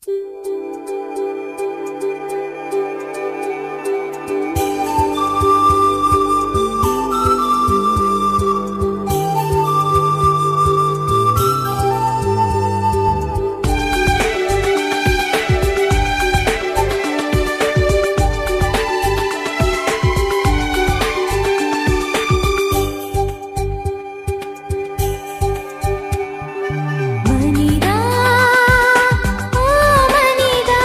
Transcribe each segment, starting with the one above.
மனிதா ஓ மனிதா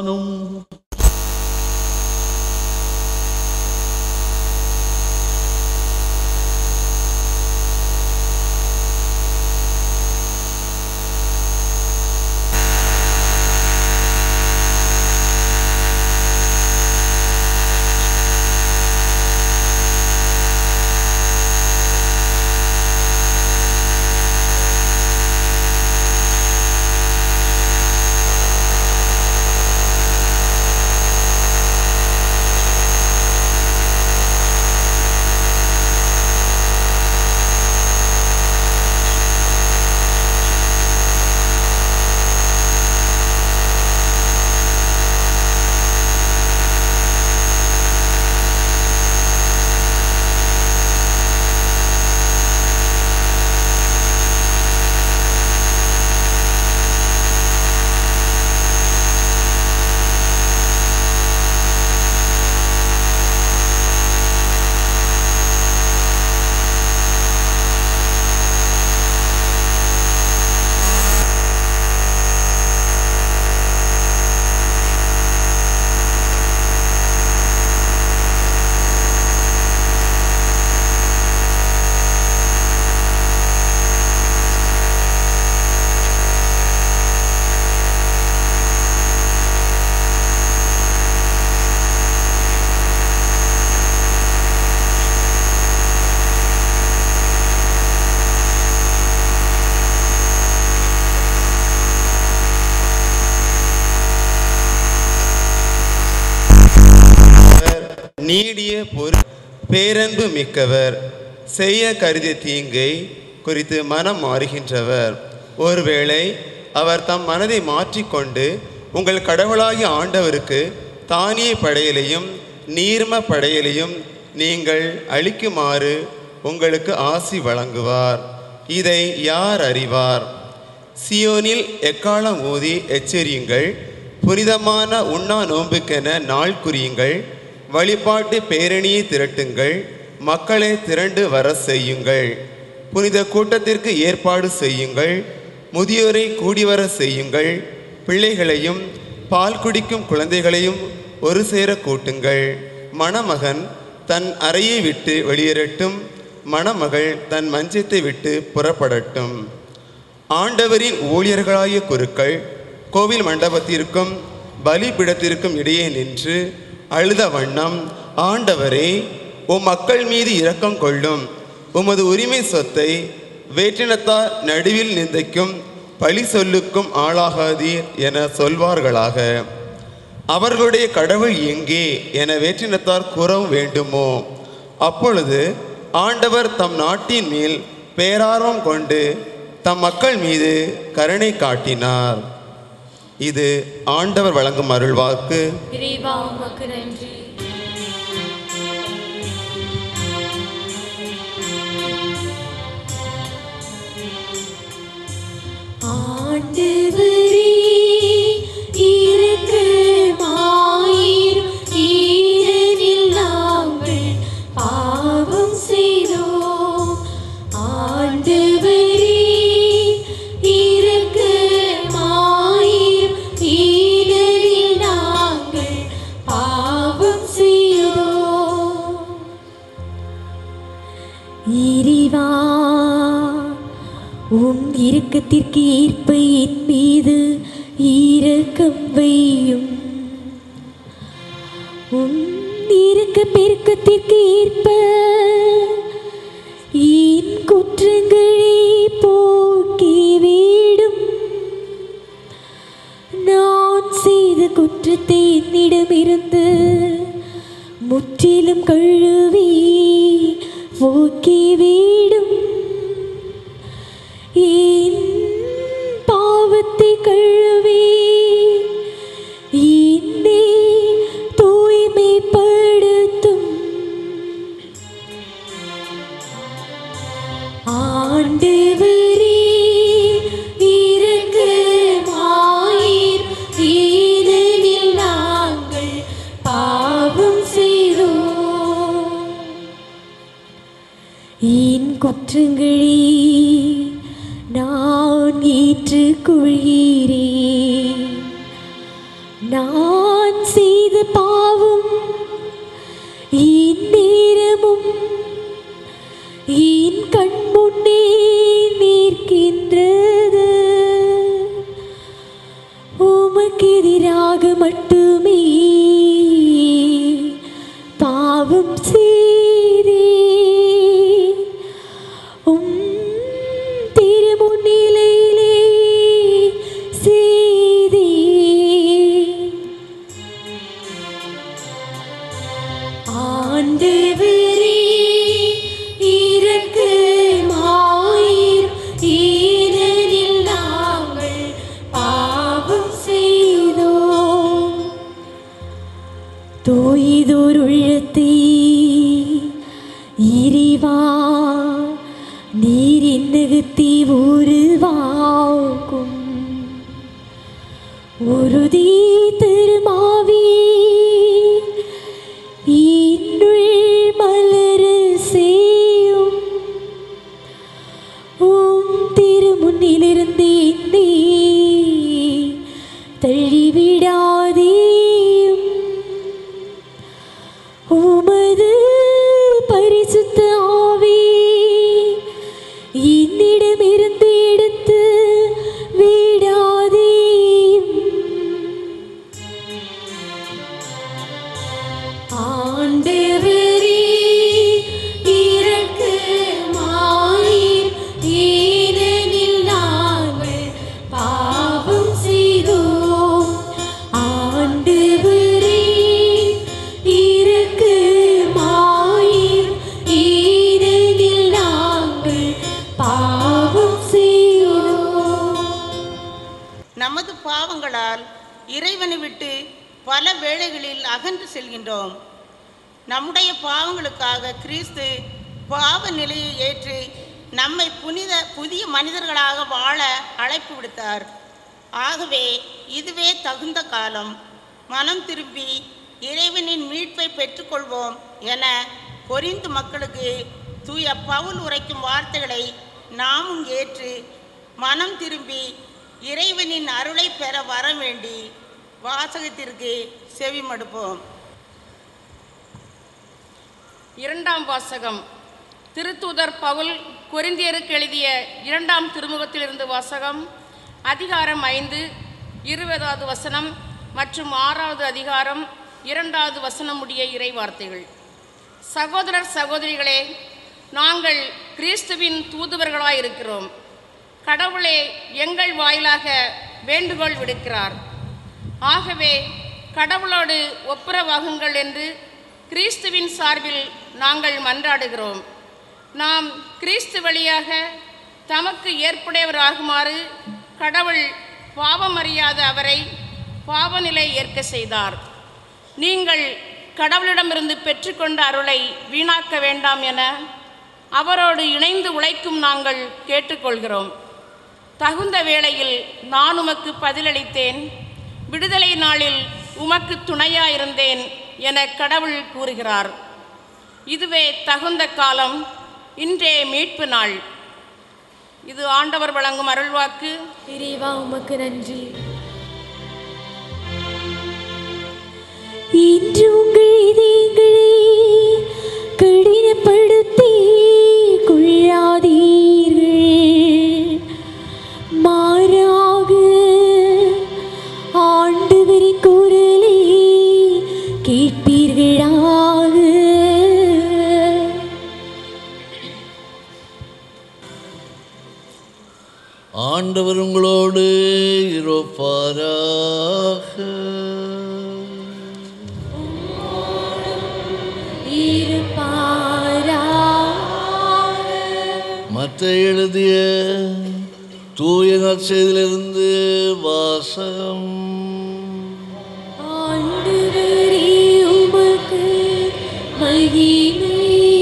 சமாதானம் நீடிய பொறு பேரன்பு மிக்கவர் செய்ய கருதிய தீங்கை குறித்து மனம் மாறுகின்றவர் ஒருவேளை அவர் தம் மனதை மாற்றிக்கொண்டு உங்கள் கடவுளாகிய ஆண்டவருக்கு தானிய படையலையும் நீர்ம படையலையும் நீங்கள் அளிக்குமாறு உங்களுக்கு ஆசி வழங்குவார் இதை யார் அறிவார் சியோனில் எக்காலம் ஊதி எச்சரியுங்கள் புனிதமான உண்ணா நோன்புக்கென நாள் குறியுங்கள் வழிபாட்டு பேரணியை திரட்டுங்கள் மக்களை திரண்டு வர செய்யுங்கள் புனித கூட்டத்திற்கு ஏற்பாடு செய்யுங்கள் முதியோரை கூடி வர செய்யுங்கள் பிள்ளைகளையும் பால் குடிக்கும் குழந்தைகளையும் ஒரு சேர கூட்டுங்கள் மணமகன் தன் அறையை விட்டு வெளியேறட்டும் மணமகள் தன் மஞ்சத்தை விட்டு புறப்படட்டும் ஆண்டவரின் ஊழியர்களாகிய குருக்கள் கோவில் மண்டபத்திற்கும் பலிபீடத்திற்கும் இடையே நின்று அழுத வண்ணம் ஆண்டவரே உம் மக்கள் மீது இரக்கம் கொள்ளும் உமது உரிமை சொத்தை வேற்றினத்தார் நடுவில் நிந்தைக்கும் பழி சொல்லுக்கும் ஆளாகாதீர் என சொல்வார்களாக அவர்களுடைய கடவுள் எங்கே என வேற்றினத்தார் கூறவும் வேண்டுமோ அப்பொழுது ஆண்டவர் தம் நாட்டின் மேல் பேரார்வம் கொண்டு தம் மக்கள் மீது கருணை காட்டினார் இது ஆண்டவர் வழங்கும் அருள்வாக்கு இறைவா உமக்கு நன்றி ஆண்டவரே இரக்கமாயிரும் ஈரனில் நாங்கள் பாவம் செய்தோம் ஆண்டவரே இரக்கமாயிரும் ஈரனில் நாங்கள் பாவம் செய்தோம் இறைவா உம் இரக்கத்திற்கு ஏற்ப என் மீது இரக்கம் வையும் உம் இரக்க பெருக்கத்திற்கு ஏற்ப என் குற்றங்களை போக்கி வீடும் நான் செய்த குற்றத்தை என்னிடமிருந்து முற்றிலும் கழுவி போக்கி வீடும் என் பாவத்தை கழுவி என்னை தூய்மைப்படுத்தும் ஆண்டவரே இரக்கமாயிர் ஏனெனில் நாங்கள் பாவம் செய்தோம் என் குற்றங்களை நான் ஏற்றுக்கொள்கிறேன் நான் செய்த பாவம் இந்நேரமும் என் கண் முன்னே நிற்கின்றது உமக்கு எதிராக மட்டுமே பாவம் செய்தே உம் திருமுன்னிலையிலே செய்தே ஆண்டவரே இரக்கமாயிர் ஏனெனில் நாங்கள் பாவம் செய்தோம் தூய்தோர் உள்ளத்தை இறைவா நீர் என்னகத்தி உருவாக்கும் உறுதி திருமாவி இன்னுள் மலர செய்யும் உம் திருமுன்னிலிருந்து என்னை தள்ளிவிடாதேயும் உமது பரிசுத்த ஆவி என்னிடமிருந்து எடுத்து விடாதேயும் ஆண்டவரே இரக்கமாயிர் ஏனெனில் நாங்கள் பாவம் செய்தோம் ஆண்டவரே இரக்கமாயிர் ஏனெனில் நாங்கள் பாவம் செய்தோம் நமது பாவங்களால் இறைவனை விட்டு பல வேளைகளில் அகன்று செல்கின்றோம் நம்முடைய பாவங்களுக்காக கிறிஸ்து பாவ நிலையை ஏற்று நம்மை புனித புதிய மனிதர்களாக வாழ அழைப்பு விடுத்தார் ஆகவே இதுவே தகுந்த காலம் மனம் திரும்பி இறைவனின் மீட்பை பெற்றுக்கொள்வோம் என பொரிந்து மக்களுக்கு தூய பவுல் உரைக்கும் வார்த்தைகளை நாமும் ஏற்று மனம் திரும்பி இறைவனின் அருளை பெற வர வேண்டி வாசகத்திற்கு செவிமடுப்போம் இரண்டாம் வாசகம் திருத்தூதர் பவுல் கொரிந்தியருக்கு எழுதிய இரண்டாம் திருமுகத்திலிருந்து வாசகம் அதிகாரம் ஐந்து இருபதாவது வசனம் மற்றும் ஆறாவது அதிகாரம் இரண்டாவது வசனம் உடைய இறை வார்த்தைகள் சகோதரர் சகோதரிகளே நாங்கள் கிறிஸ்துவின் தூதுவர்களாய் இருக்கிறோம் கடவுளே எங்கள் வாயிலாக வேண்டுகோள் விடுக்கிறார் ஆகவே கடவுளோடு ஒப்புரவாகுங்கள் என்று கிறிஸ்துவின் சார்பில் நாங்கள் மன்றாடுகிறோம் நாம் கிறிஸ்து வழியாக தமக்கு ஏற்புடையவராகுமாறு கடவுள் பாவமறியாத அவரை பாவநிலை ஏற்க செய்தார் நீங்கள் கடவுளிடமிருந்து பெற்றுக்கொண்ட அருளை வீணாக்க வேண்டாம் என அவரோடு இணைந்து உழைக்கும் நாங்கள் கேட்டுக்கொள்கிறோம் தகுந்த வேளையில் நான் உமக்கு பதிலளித்தேன் விடுதலை நாளில் உமக்கு துணையாயிருந்தேன் என கடவுள் கூறுகிறார் இதுவே தகுந்த காலம் இன்றே மீட்பு நாள் இது ஆண்டவர் வழங்கும் அருள்வாக்கு இறைவா உமக்கு நன்றி இன்று உங்கள் இதயங்களை கடினப்படுத்தி கொள்ளாதீர்கள் மாறாக ஆண்டவரின் குரலை கேட்பீர்களாக ஆண்டவர் உங்களோடு இருப்பாராக இருப்பாராக மற்ற எழுதிய தூய நற்செய்தியிலிருந்து வாசகம் ஆண்டவரே உமக்கு மகிமை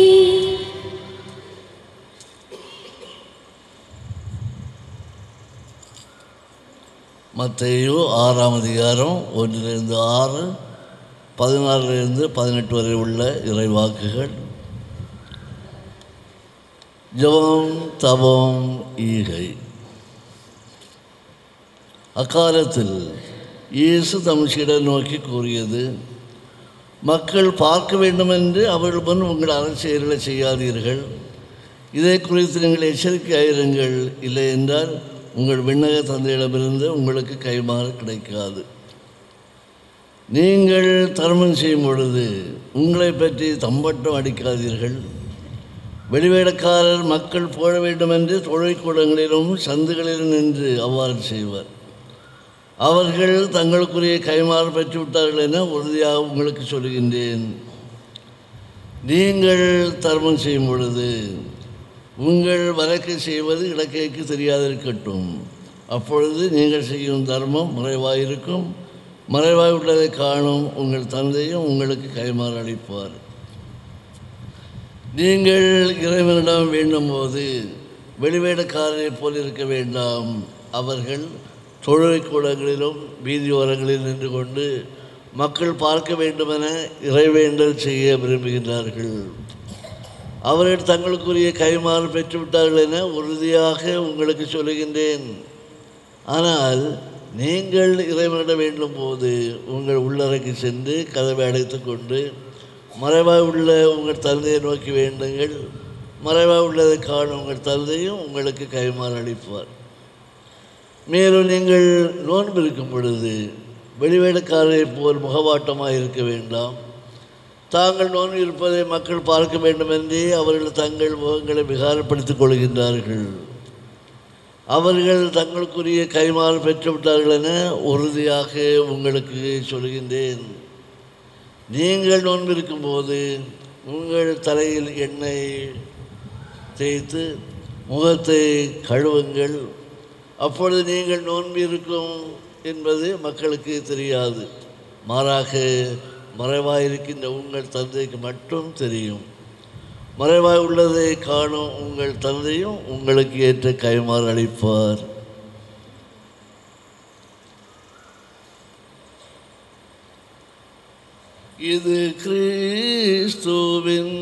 மத்தேயு ஆறாம் அதிகாரம் ஒன்றிலிருந்து ஆறு பதினாறிலிருந்து பதினெட்டு வரை உள்ள இறைவாக்குகள் ஜெபம் தபம் ஈகை அக்காலத்தில் இயேசு தம் சீடர் நோக்கி கூறியது மக்கள் பார்க்க வேண்டுமென்று அவர்கள் முன் உங்கள் அரசியல்களை செய்யாதீர்கள் இதை குறித்து நீங்கள் எச்சரிக்கையாயிருங்கள் இல்லை என்றால் உங்கள் விண்ணக தந்தையிடமிருந்து உங்களுக்கு கைமாறு கிடைக்காது நீங்கள் தர்மம் செய்யும் பொழுது உங்களை பற்றி தம்பட்டம் அடிக்காதீர்கள் வெளிவேடக்காரர் மக்கள் போட வேண்டுமென்று தொழிற்கூடங்களிலும் சந்துகளிலும் நின்று அவ்வாறு செய்வர் அவர்கள் தங்களுக்குரிய கைமாறு பெற்றுவிட்டார்கள் என உறுதியாக உங்களுக்கு சொல்கின்றேன் நீங்கள் தர்மம் செய்யும் பொழுது உங்கள் வழக்கை செய்வது இலக்கைக்கு தெரியாதிருக்கட்டும் அப்பொழுது நீங்கள் செய்யும் தர்மம் மறைவாயிருக்கும் மறைவாய் உள்ளதை காணும் உங்கள் தந்தையும் உங்களுக்கு கைமாறு அளிப்பார் நீங்கள் இறைவனிடம் வேண்டும் போது வெளிவேடக்காரரைப் போல் இருக்க வேண்டாம் அவர்கள் தொழுகைக்கூடங்களிலும் வீதியோரங்களில் நின்று கொண்டு மக்கள் பார்க்க வேண்டுமென இறைவேண்டல் செய்ய விரும்புகின்றார்கள் அவர்கள் தங்களுக்குரிய கைமாறு பெற்றுவிட்டார்கள் என உறுதியாக உங்களுக்கு சொல்லுகின்றேன் ஆனால் நீங்கள் இறைவனிடம் வேண்டும் போது உங்கள் உள்ளறைக்கு சென்று கதவை அடைத்து கொண்டு மறைவாய் உள்ள உங்கள் தந்தையை நோக்கி வேண்டுங்கள் மறைவாய் உள்ளதை காணும் உங்கள் தந்தையும் உங்களுக்கு கைமாறு அளிப்பார் மேலும் நீங்கள் நோன்பு இருக்கும் பொழுது வெளிவேடக்காரரைப் போல் முகவாட்டமாக இருக்க வேண்டாம் தாங்கள் நோன்பு இருப்பதை மக்கள் பார்க்க வேண்டுமென்றே அவர்கள் தங்கள் முகங்களை விகாரப்படுத்திக் கொள்கின்றார்கள் அவர்கள் தங்களுக்குரிய கைமாறு பெற்றுவிட்டார்கள் என உறுதியாக உங்களுக்கு சொல்கின்றேன் நீங்கள் நோன்பு இருக்கும்போது உங்கள் தலையில் எண்ணெய் தேய்த்து முகத்தை கழுவுங்கள் அப்பொழுது நீங்கள் நோன்பு இருக்கும் என்பது மக்களுக்கு தெரியாது மாறாக மறைவாயிருக்கின்ற உங்கள் தந்தைக்கு மட்டும் தெரியும் மறைவாய் உள்ளதை காணும் உங்கள் தந்தையும் உங்களுக்கு ஏற்ற கைமாறு அளிப்பார் இது கிறிஸ்துவின்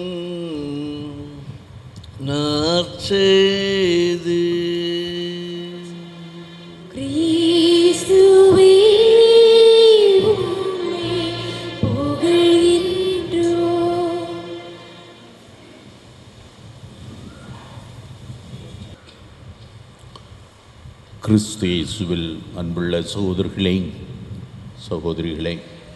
நற்செய்தி கிறிஸ்துவே உம்மை புகழ்கின்றோம் கிறிஸ்து இயேசுவில் அன்புள்ள சகோதரர்களே சகோதரிகளே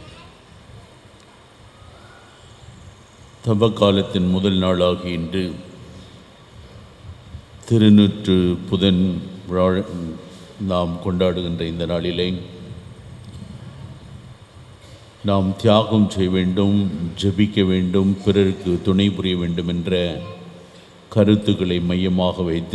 தவ காலத்தின் முதல் நாளாகி இன்று திருநூற்று புதன் விழா நாம் கொண்டாடுகின்ற இந்த நாளிலே நாம் தியாகம் செய்ய வேண்டும் ஜெபிக்க வேண்டும் பிறருக்கு துணை புரிய வேண்டும் என்ற கருத்துக்களை மையமாக வைத்து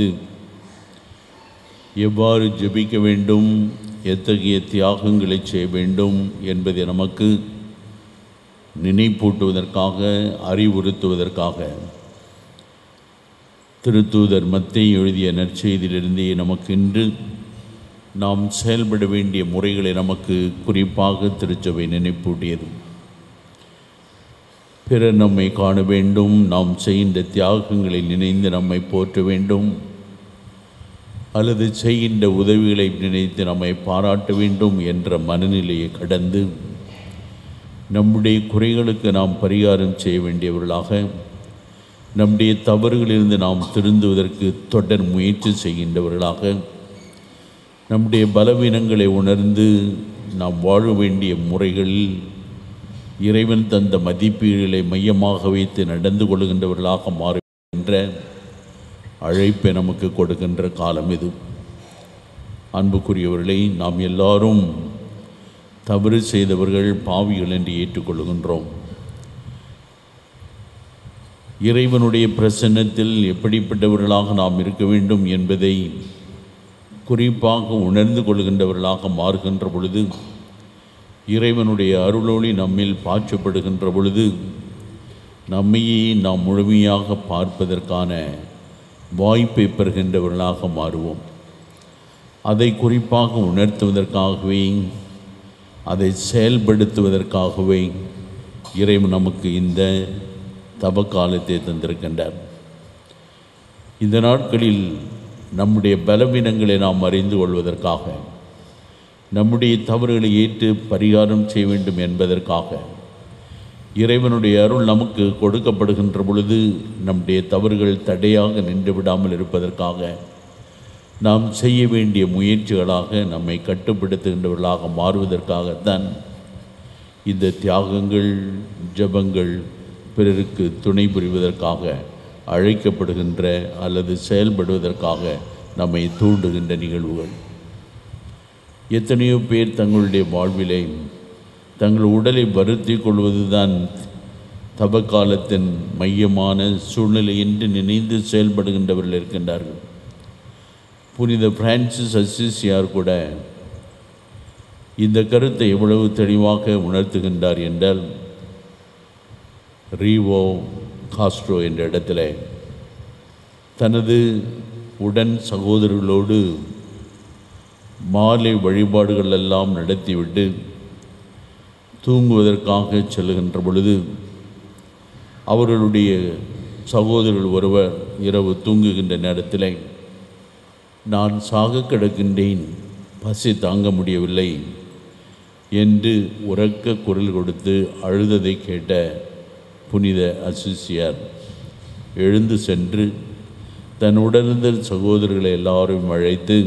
எவ்வாறு ஜெபிக்க வேண்டும் எத்தகைய தியாகங்களை செய்ய வேண்டும் என்பதை நமக்கு நினைப்பூட்டுவதற்காக அறிவுறுத்துவதற்காக திருத்தூதர் மத்தேயு எழுதிய நற்செய்தியிலிருந்தே நமக்கு இன்று நாம் செயல்பட வேண்டிய முறைகளை நமக்கு குறிப்பாக திருச்சபை நினைப்பூட்டியது பிறர் நம்மை காண வேண்டும் நாம் செய்கின்ற தியாகங்களை நினைந்து நம்மை போற்ற வேண்டும் அல்லது செய்கின்ற உதவிகளை நினைத்து நம்மை பாராட்ட வேண்டும் என்ற மனநிலையை கடந்து நம்முடைய குறைகளுக்கு நாம் பரிகாரம் செய்ய வேண்டியவர்களாக நம்முடைய தவறுகளிலிருந்து நாம் திருந்துவதற்கு தொடர் முயற்சி செய்கின்றவர்களாக நம்முடைய பலவீனங்களை உணர்ந்து நாம் வாழ வேண்டிய முறைகளில் இறைவன் தந்த மதிப்பீடுகளை மையமாக வைத்து நடந்து கொள்கின்றவர்களாக மாறுகின்ற அழைப்பை நமக்கு கொடுக்கின்ற காலம் இது அன்புக்குரியவர்களை நாம் எல்லாரும் தவறு செய்தவர்கள் பாவிகள் என்று ஏற்றுக்கொள்கின்றோம் இறைவனுடைய பிரசன்னத்தில் எப்படிப்பட்டவர்களாக நாம் இருக்க வேண்டும் என்பதை குறிப்பாக உணர்ந்து கொள்கின்றவர்களாக மாறுகின்ற பொழுது இறைவனுடைய அருளொளி நம்மில் பாய்ச்சப்படுகின்ற பொழுது நம்மையே நாம் முழுமையாக பார்ப்பதற்கான வாய்ப்பை பெறுகின்றவர்களாக மாறுவோம் அதை குறிப்பாக உணர்த்துவதற்காகவே அதை செயல்படுத்துவதற்காகவே இறைவன் நமக்கு இந்த தவ காலத்தை தந்திருக்கின்றார் இந்த நாட்களில் நம்முடைய பலவீனங்களை நாம் அறிந்து கொள்வதற்காக நம்முடைய தவறுகளை ஏற்று பரிகாரம் செய்ய வேண்டும் என்பதற்காக இறைவனுடைய அருள் நமக்கு கொடுக்கப்படுகின்ற பொழுது நம்முடைய தவறுகள் தடையாக நின்று விடாமல் இருப்பதற்காக நாம் செய்ய வேண்டிய முயற்சிகளாக நம்மை கட்டுப்படுத்துகின்றவர்களாக மாறுவதற்காகத்தான் இந்த தியாகங்கள் ஜெபங்கள் பிறருக்கு துணை புரிவதற்காக அழைக்கப்படுகின்ற அல்லது செயல்படுவதற்காக நம்மை தூண்டுகின்ற நிகழ்வுகள் எத்தனையோ பேர் தங்களுடைய வாழ்விலே தங்கள் உடலை வருத்தி கொள்வதுதான் தபக்காலத்தின் மையமான சூழ்நிலை என்று நினைந்து செயல்படுகின்றவர்கள் இருக்கின்றார்கள் புனித பிரான்சிஸ் அசிசியார் கூட இந்த கருத்தை எவ்வளவு தெளிவாக உணர்த்துகின்றார் என்றால் ரீவோ காஸ்ட்ரோ என்ற இடத்துல தனது உடன் சகோதரர்களோடு மாலை வழிபாடுகள் எல்லாம் நடத்திவிட்டு தூங்குவதற்காக செல்லுகின்ற பொழுது அவர்களுடைய சகோதரர்கள் ஒருவர் இரவு தூங்குகின்ற நேரத்தில் நான் சாக கிடக்கின்றேன் பசி தாங்க முடியவில்லை என்று உரக்க குரல் கொடுத்து அழுததை கேட்ட புனித அசிசியார் எழுந்து சென்று தன் உடனிருந்த சகோதரர்களை எல்லாரையும் அழைத்து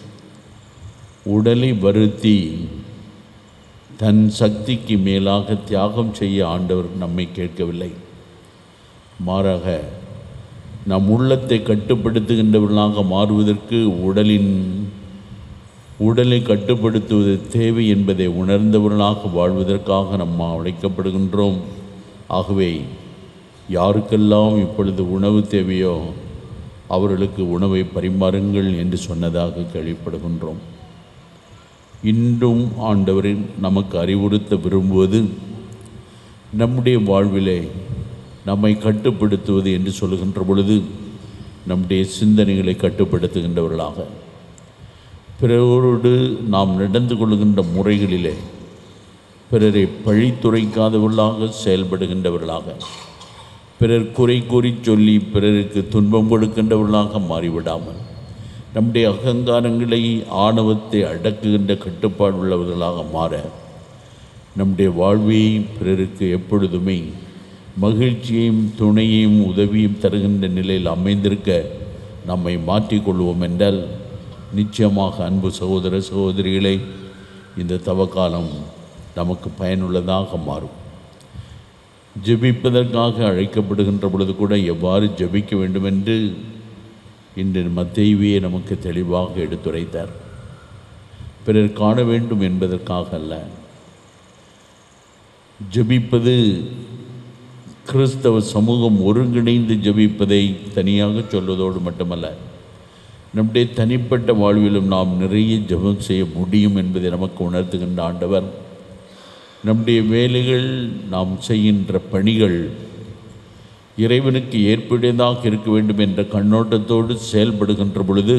உடலை வருத்தி தன் சக்திக்கு மேலாக தியாகம் செய்ய ஆண்டவர் நம்மை கேட்கவில்லை மாறாக நம் உள்ளத்தை கட்டுப்படுத்துகின்றவர்களாக மாறுவதற்கு உடலின் உடலை கட்டுப்படுத்துவது தேவை என்பதை உணர்ந்தவர்களாக வாழ்வதற்காக நம்ம அழைக்கப்படுகின்றோம் ஆகவே யாருக்கெல்லாம் இப்பொழுது உணவு தேவையோ அவர்களுக்கு உணவை பரிமாறுங்கள் என்று சொன்னதாக கேள்விப்படுகின்றோம் இன்றும் ஆண்டவரின் நமக்கு அறிவுறுத்த விரும்புவது நம்முடைய வாழ்விலே நம்மை கட்டுப்படுத்துவது என்று சொல்லுகின்ற பொழுது நம்முடைய சிந்தனைகளை கட்டுப்படுத்துகின்றவர்களாக பிறரோடு நாம் நடந்து கொள்கின்ற முறைகளிலே பிறரை பழித்துரைக்காதவர்களாக செயல்படுகின்றவர்களாக பிறர் குறை கூறி சொல்லி பிறருக்கு துன்பம் கொடுக்கின்றவர்களாக மாறிவிடாமல் நம்முடைய அகங்காரங்களை ஆணவத்தை அடக்குகின்ற கட்டுப்பாடு உள்ளவர்களாக மாற நம்முடைய வாழ்வை பிறருக்கு எப்பொழுதுமே மகிழ்ச்சியையும் துணையையும் உதவியும் தருகின்ற நிலையில் அமைந்திருக்க நம்மை மாற்றிக்கொள்வோம் என்றால் நிச்சயமாக அன்பு சகோதர சகோதரிகளே இந்த தவக்காலம் நமக்கு பயனுள்ளதாக மாறும் ஜெபிப்பதற்காக அழைக்கப்படுகின்ற பொழுது கூட எவ்வாறு ஜெபிக்க வேண்டும் என்று இன்று மத்தேயுவே நமக்கு தெளிவாக எடுத்துரைத்தார் பிறர் காண வேண்டும் என்பதற்காக அல்ல ஜெபிப்பது கிறிஸ்தவ சமூகம் ஒருங்கிணைந்து ஜெபிப்பதை தனியாக சொல்வதோடு மட்டுமல்ல நம்முடைய தனிப்பட்ட வாழ்விலும் நாம் நிறைய ஜெபம் செய்ய முடியும் என்பதை நமக்கு உணர்த்துகின்ற ஆண்டவர் நம்முடைய வேலைகள் நாம் செய்கின்ற பணிகள் இறைவனுக்கு ஏற்புடையதாக இருக்க வேண்டும் என்ற கண்ணோட்டத்தோடு செயல்படுகின்ற பொழுது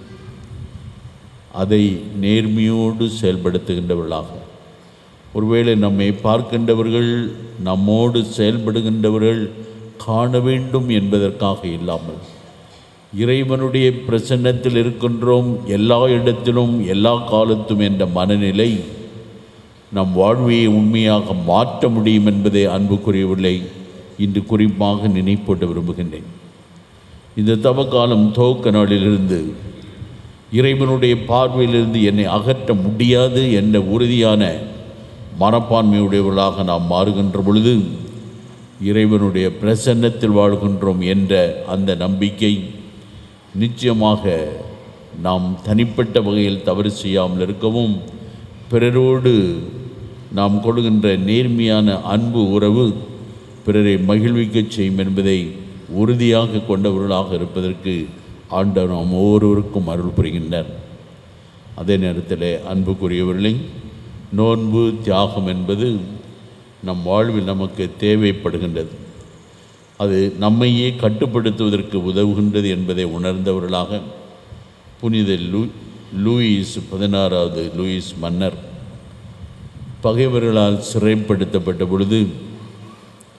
அதை நேர்மையோடு செயல்படுத்துகின்றவர்களாக ஒருவேளை நம்மை பார்க்கின்றவர்கள் நம்மோடு செயல்படுகின்றவர்கள் காண வேண்டும் என்பதற்காக இல்லாமல் இறைவனுடைய பிரசன்னத்தில் இருக்கின்றோம் எல்லா இடத்திலும் எல்லா காலத்தும் என்ற மனநிலை நம் வாழ்வையை உண்மையாக மாற்ற முடியும் என்பதை அன்புக்குரியவில்லை இன்று குறிப்பாக நினைப்போட்டு விரும்புகின்றேன் இந்த தவக்காலம் துவக்க நாளிலிருந்து இறைவனுடைய பார்வையிலிருந்து என்னை அகற்ற முடியாது என்ற உறுதியான மனப்பான்மையுடையவர்களாக நாம் மாறுகின்ற பொழுது இறைவனுடைய பிரசன்னத்தில் வாழ்கின்றோம் என்ற அந்த நம்பிக்கை நிச்சயமாக நாம் தனிப்பட்ட வகையில் தவறு செய்யாமல் இருக்கவும் பிறரோடு நாம் கொள்கின்ற நேர்மையான அன்பு உறவு பிறரை மகிழ்விக்கச் செய்யும் என்பதை உறுதியாக கொண்டவர்களாக இருப்பதற்கு ஆண்டவர் நாம் ஒவ்வொருவருக்கும் அருள் புரிகின்றார் அதே நேரத்தில் அன்புக்குரியவர்களை நோன்பு தியாகம் என்பது நம் வாழ்வில் நமக்கு தேவைப்படுகின்றது அது நம்மையே கட்டுப்படுத்துவதற்கு உதவுகின்றது என்பதை உணர்ந்தவர்களாக புனித லூ லூயிஸ் பதினாறாவது லூயிஸ் மன்னர் பகைவர்களால் சிறைப்படுத்தப்பட்ட பொழுது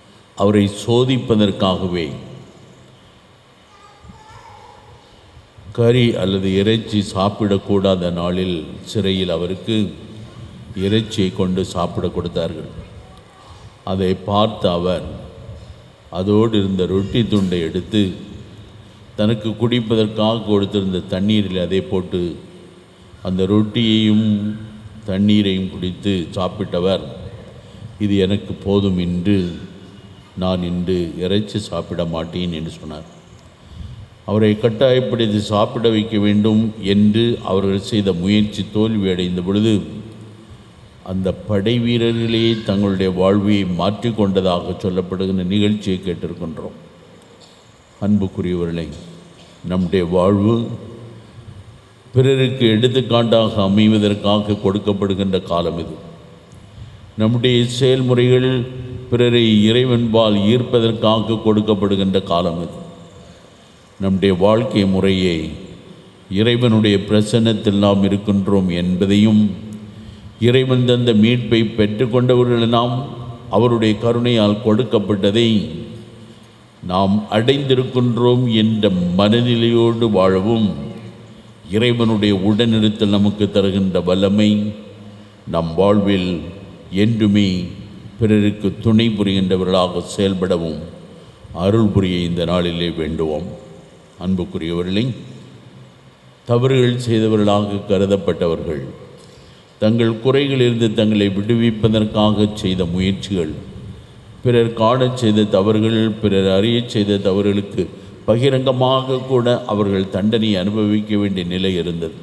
அவரை சோதிப்பதற்காகவே கறி அல்லது இறைச்சி சாப்பிடக்கூடாத நாளில் சிறையில் அவருக்கு இறைச்சியை கொண்டு சாப்பிட கொடுத்தார்கள் அதை பார்த்த அவர் அதோடு இருந்த ரொட்டி துண்டை எடுத்து தனக்கு குடிப்பதற்காக கொடுத்திருந்த தண்ணீரில் அதை போட்டு அந்த ரொட்டியையும் தண்ணீரையும் குடித்து சாப்பிட்டவர் இது எனக்கு போதும் என்று நான் இன்று இறைச்சி சாப்பிட மாட்டேன் என்று சொன்னார் அவரை கட்டாயப்படுத்தி சாப்பிட வைக்க வேண்டும் என்று அவர்கள் செய்த முயற்சி தோல்வியடைந்த பொழுது அந்த படை வீரர்களே தங்களுடைய வாழ்வை மாற்றிக்கொண்டதாக சொல்லப்படுகின்ற நிகழ்ச்சியை கேட்டிருக்கின்றோம் அன்புக்குரியவர்களே நம்முடைய வாழ்வு பிறருக்கு எடுத்துக்காட்டாக அமைவதற்காக கொடுக்கப்படுகின்ற காலம் இது நம்முடைய செயல்முறைகள் பிறரை இறைவன்பால் ஈர்ப்பதற்காக கொடுக்கப்படுகின்ற காலம் இது நம்முடைய வாழ்க்கை முறையை இறைவனுடைய பிரசன்னத்தில் நாம் இருக்கின்றோம் என்பதையும் இறைவன் தந்த மீட்பை பெற்றுக்கொண்டவர்கள் நாம் அவருடைய கருணையால் கொடுக்கப்பட்டதை நாம் அடைந்திருக்கின்றோம் என்ற மனநிலையோடு வாழவும் இறைவனுடைய உடனிருத்தல் நமக்கு தருகின்ற வல்லமை நம் வாழ்வில் என்றுமே பிறருக்கு துணை புரிகின்றவர்களாக செயல்படவும் அருள் புரிய இந்த நாளிலே வேண்டுவோம் அன்புக்குரியவர்களே தவறுகள் செய்தவர்களாக கருதப்பட்டவர்கள் தங்கள் குறைகளிலிருந்து தங்களை விடுவிப்பதற்காக செய்த முயற்சிகள் பிறர் காணச் செய்த தவறுகள் பிறர் அறியச் செய்த தவறுகளுக்கு பகிரங்கமாக கூட அவர்கள் தண்டனை அனுபவிக்க வேண்டிய நிலை இருந்தது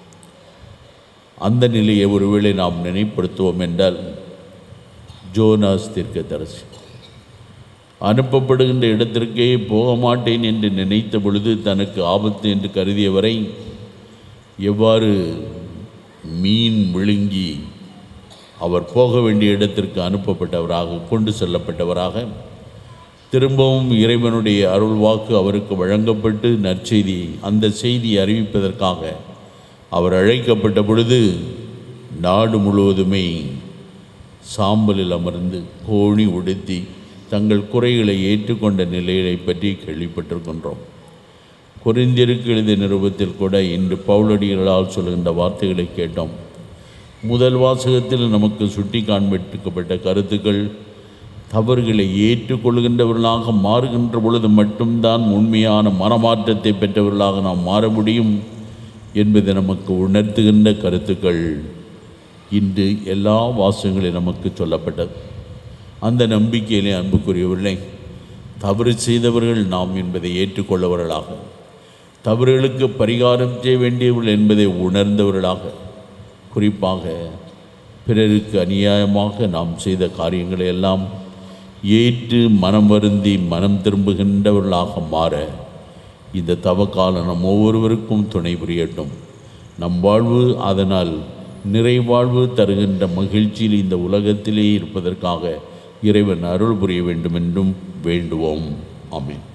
அந்த நிலையை ஒருவேளை நாம் நினைப்படுத்துவோம் என்றால் ஜோனாஸ் தீர்க்கதரிசி அனுப்பப்படுகின்ற இடத்திற்கே போக மாட்டேன் என்று நினைத்த பொழுது தனக்கு ஆபத்து என்று கருதியவரை எவ்வாறு மீன் விழுங்கி அவர் போக வேண்டிய இடத்திற்கு அனுப்பப்பட்டவராக கொண்டு செல்லப்பட்டவராக திரும்பவும் இறைவனுடைய அருள் வாக்கு அவருக்கு வழங்கப்பட்டு நற்செய்தி அந்த செய்தியை அறிவிப்பதற்காக அவர் அழைக்கப்பட்ட பொழுது நாடு முழுவதுமே சாம்பலில் அமர்ந்து கோணி உடுத்தி தங்கள் குறைகளை ஏற்றுக்கொண்ட நிலையை பற்றி கேள்விப்பட்டிருக்கின்றோம் குறிந்திருக்கு எழுதிய நிருபத்தில் கூட இன்று பவுலடிகளால் சொல்கின்ற வார்த்தைகளை கேட்டோம் முதல் வாசகத்தில் நமக்கு சுட்டி காண்பிக்கப்பட்ட கருத்துக்கள் தவறுகளை ஏற்றுக்கொள்கின்றவர்களாக மாறுகின்ற பொழுது மட்டும்தான் உண்மையான மனமாற்றத்தை பெற்றவர்களாக நாம் மாற முடியும் என்பதை நமக்கு உணர்த்துகின்ற கருத்துக்கள் இன்று எல்லா வாசகங்களிலும் நமக்கு சொல்லப்பட்டது அந்த நம்பிக்கையிலே அன்புக்குரியவர்களே தவறு செய்தவர்கள் நாம் என்பதை ஏற்றுக்கொள்ளவர்களாக தவறுகளுக்கு பரிகாரம் செய்ய வேண்டியவர்கள் என்பதை உணர்ந்தவர்களாக குறிப்பாக பிறருக்கு அநியாயமாக நாம் செய்த காரியங்களை எல்லாம் ஏற்று மனம் வருந்தி மனம் திரும்புகின்றவர்களாக மாற இந்த தவக்காலம் நம் ஒவ்வொருவருக்கும் துணை புரியட்டும் நம் வாழ்வு அதனால் நிறைவாழ்வு தருகின்ற மகிழ்ச்சியில் இந்த உலகத்திலே இருப்பதற்காக இறைவன் அருள் புரிய வேண்டும் என்றும் வேண்டுவோம் ஆமென்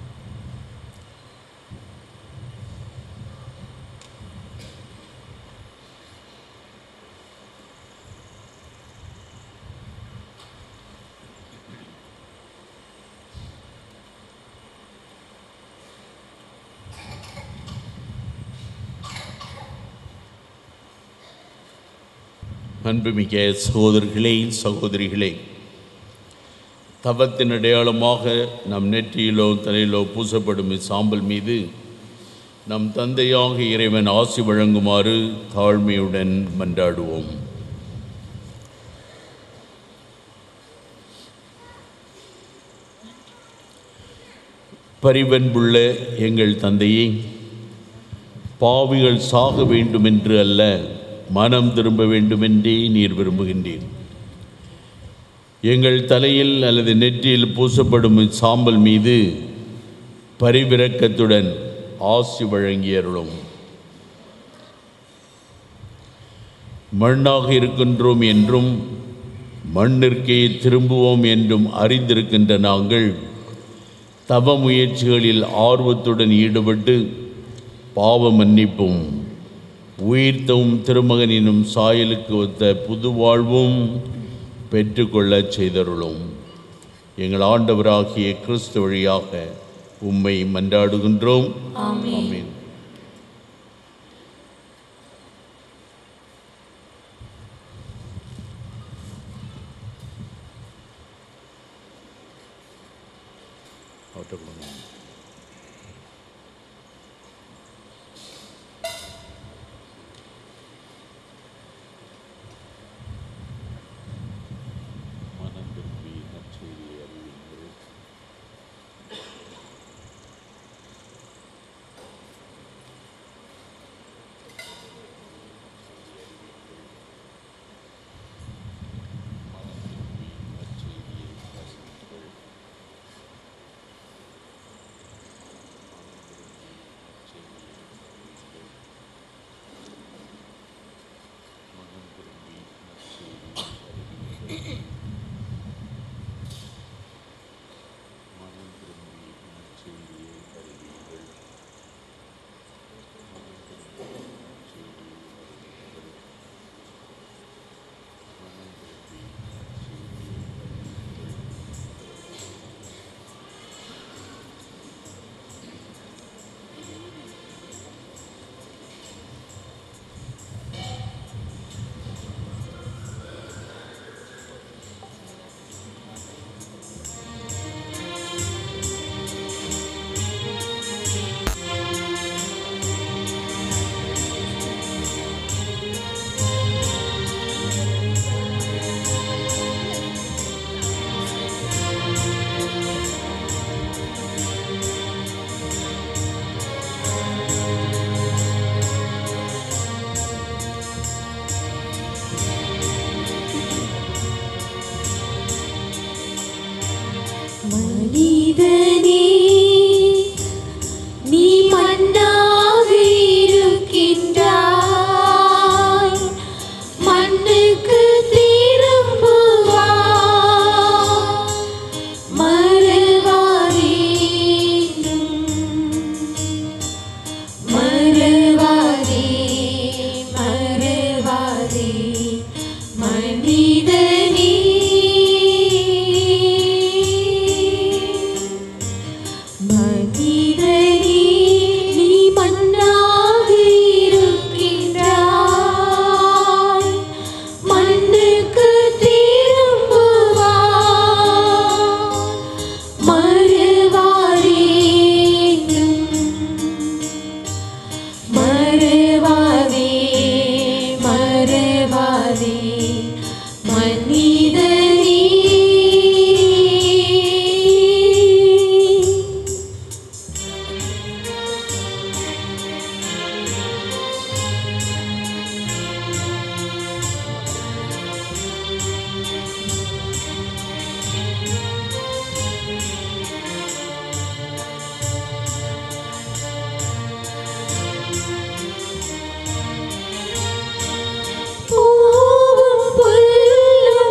அன்புமிக்க சகோதரர்களே சகோதரிகளே தவத்தின் அடையாளமாக நம் நெற்றியிலோ தலையிலோ பூசப்படும் இச்சாம்பல் மீது நம் தந்தையாக இறைவன் ஆசி வழங்குமாறு தாழ்மையுடன் மன்றாடுவோம் பரிவன்புள்ள எங்கள் தந்தையே பாவிகள் சாக வேண்டுமென்று அல்ல மனம் திரும்ப வேண்டுமென்றே நீர் விரும்புகின்றீர் எங்கள் தலையில் அல்லது நெற்றியில் பூசப்படும் சாம்பல் மீது பரிவிரக்கத்துடன் ஆசி வழங்கியருளும் மண்ணாக இருக்கின்றோம் என்றும் மண்ணிற்கே திரும்புவோம் என்றும் அறிந்திருக்கின்ற நாங்கள் தவ முயற்சிகளில் ஆர்வத்துடன் ஈடுபட்டு பாவ மன்னிப்பும் உயிர்த்தவும் திருமகனினும் சாயலுக்கு ஒத்த புது வாழ்வும் பெற்றுக்கொள்ளச் செய்தருளும் எங்கள் ஆண்டவராகிய கிறிஸ்து வழியாக உம்மை மன்றாடுகின்றோம் ஆமென் மாற்றப்படும் மனம் திரும்பி நற்செய்தியை அறிவிங்கள் மனம் திரும்பி நற்செய்தியை வாசியுங்கள். மனம் திரும்பி நற்செய்தியை அறிவிங்கள். மனம் திரும்பி நற்செய்தியை அறிவிங்கள். மனம் திரும்பி நற்செய்தியை அறிவியுங்கள் மனம் திரும்பி நற்செய்தியை அறிவியுங்கள் மனம் திரும்பி நற்செய்தியை அறிவியுங்கள் மனிதனே நீ மண்ணாக இருக்கின்றாய் மண்ணுக்கு திரும்புவாய் மறவாதேனும் மறவாதே மறவாதே மனிதனே மனிதனே நீ மண்ணாக இருக்கின்றாய் மண்ணுக்கு திரும்புவாய் மறவாதேனும் மறவாதே மறவாதே மனிதனே பூவும் புல்லும்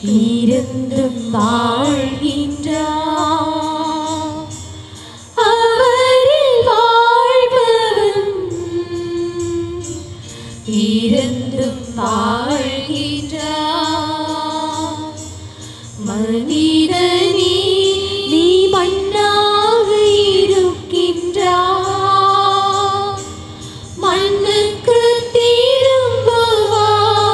இருந்தும் வாழ்கின்றார் அவரில் வாழ்பவன் இருந்தும் வாழ்கின்றார் மனிதனே நீ மண்ணாக இருக்கின்றார் மண்ணுக்கு திரும்புவா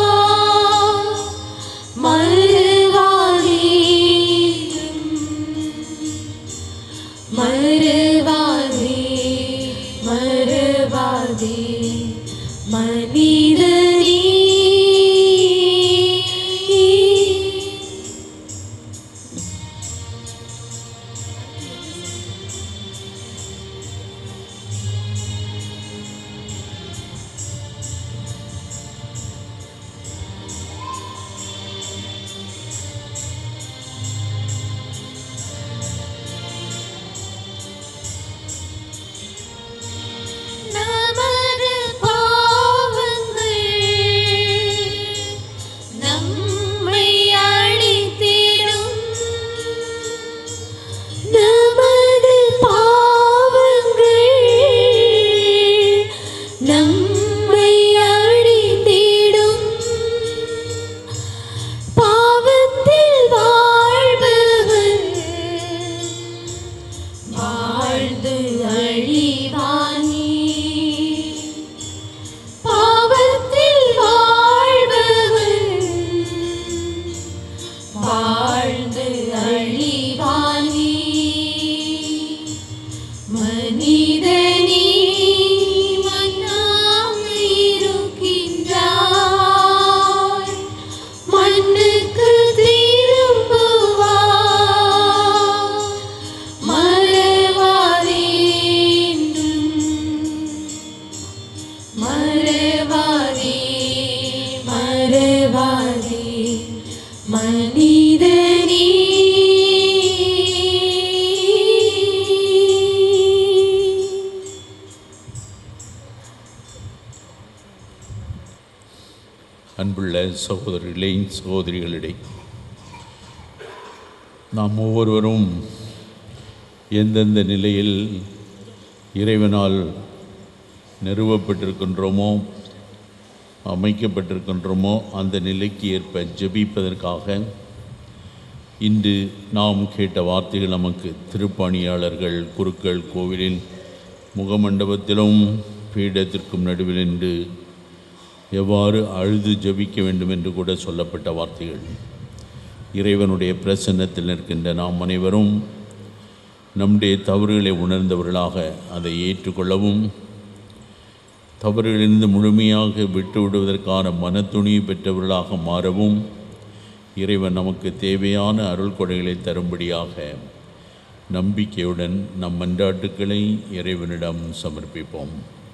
மறுவாதே மறுவாதே மறுவாதே மனிதனே நமது பாவங்கள் நம்மை அழித்திடும் நமது பாவங்கள் நம்மை அழித்திடும் பாவத்தில் வாழ்பவர் வாழ்ந்து அழிவானே பாவத்தில் வாழ்பவன் வாழ்ந்து அழிவானே மனிதனே மண்ணாக இருக்கின்றாய் மண்ணுக்கு திரும்புவாய் மறவாதேண்டும் மறவாதே மறவாதே மனிதனே அன்புள்ள சகோதரர்களே சகோதரிகளிடை நாம் ஒவ்வொருவரும் எந்தெந்த நிலையில் இறைவனால் நிறுவப்பட்டிருக்கின்றோமோ அமைக்கப்பட்டிருக்கின்றோமோ அந்த நிலைக்கு ஏற்ப ஜெபிப்பதற்காக இன்று நாம் கேட்ட வார்த்தைகள் நமக்கு திருப்பணியாளர்கள் குருக்கள் கோவிலின் முகமண்டபத்திலும் பீடத்திற்கும் நடுவில் நின்று எவ்வாறு அழுது ஜெபிக்க வேண்டும் என்று கூட சொல்லப்பட்ட வார்த்தைகள் இறைவனுடைய பிரசன்னத்தில் நிற்கின்ற நாம் அனைவரும் நம்முடைய தவறுகளை உணர்ந்தவர்களாக அதை ஏற்றுக்கொள்ளவும் தவறுகளிலிருந்து முழுமையாக விட்டு விடுவதற்கான மனத்துணிவு பெற்றவர்களாக மாறவும் இறைவன் நமக்கு தேவையான அருள் கொடைகளை தரும்படியாக நம்பிக்கையுடன் நம் மன்றாட்டுக்களை இறைவனிடம் சமர்ப்பிப்போம்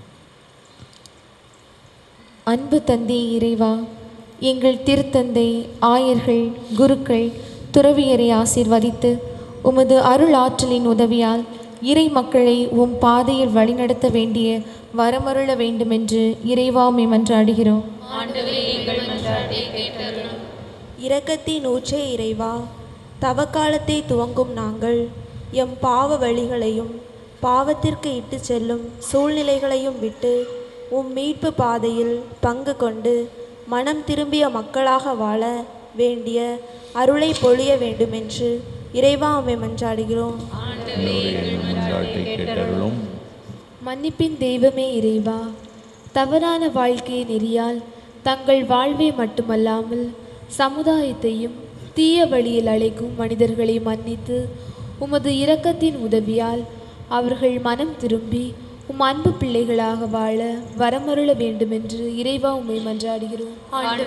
அன்பு தந்தை இறைவா எங்கள் திருத்தந்தை ஆயர்கள் குருக்கள் துறவியரை ஆசீர்வதித்து உமது அருள் ஆற்றலின் உதவியால் இறை மக்களை உம் பாதையில் வழிநடத்த வேண்டிய வரமருள வேண்டுமென்று இறைவாமை மன்றாடுகிறோம் இரக்கத்தின் ஊற்றே இறைவா தவக்காலத்தை துவங்கும் நாங்கள் எம் பாவ வழிகளையும் பாவத்திற்கு இட்டு செல்லும் சூழ்நிலைகளையும் விட்டு உம் மீட்பு பாதையில் பங்கு கொண்டு மனம் திரும்பிய மக்களாக வாழ வேண்டிய அருளை பொழிய வேண்டுமென்று இறைவா உம்மை மன்றாடுகிறோம் எங்களுடைய மன்றாட்டை கேட்டருளும் மன்னிப்பின் தெய்வமே இறைவா தவறான வாழ்க்கை நெறியால் தங்கள் வாழ்வை மட்டுமல்லாமல் சமுதாயத்தையும் தீய வழியில் அழைக்கும் மனிதர்களை மன்னித்து உமது இரக்கத்தின் உதவியால் அவர்கள் மனம் திரும்பி உம் அன்பு பிள்ளைகளாக வாழ வரமருள வேண்டுமென்று இறைவா உம்மை மன்றாடுகிறோம்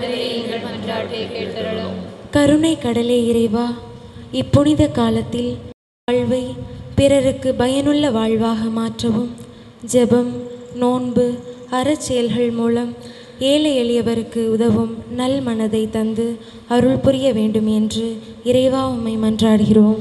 கருணை கடலே இறைவா இப்புனித காலத்தில் வாழ்வை பிறருக்கு பயனுள்ள வாழ்வாக மாற்றவும் ஜெபம் நோன்பு அறச்செயல்கள் மூலம் ஏழை எளியவருக்கு உதவும் நல் மனதை தந்து அருள் புரிய வேண்டும் என்று இறைவா உம்மை மன்றாடுகிறோம்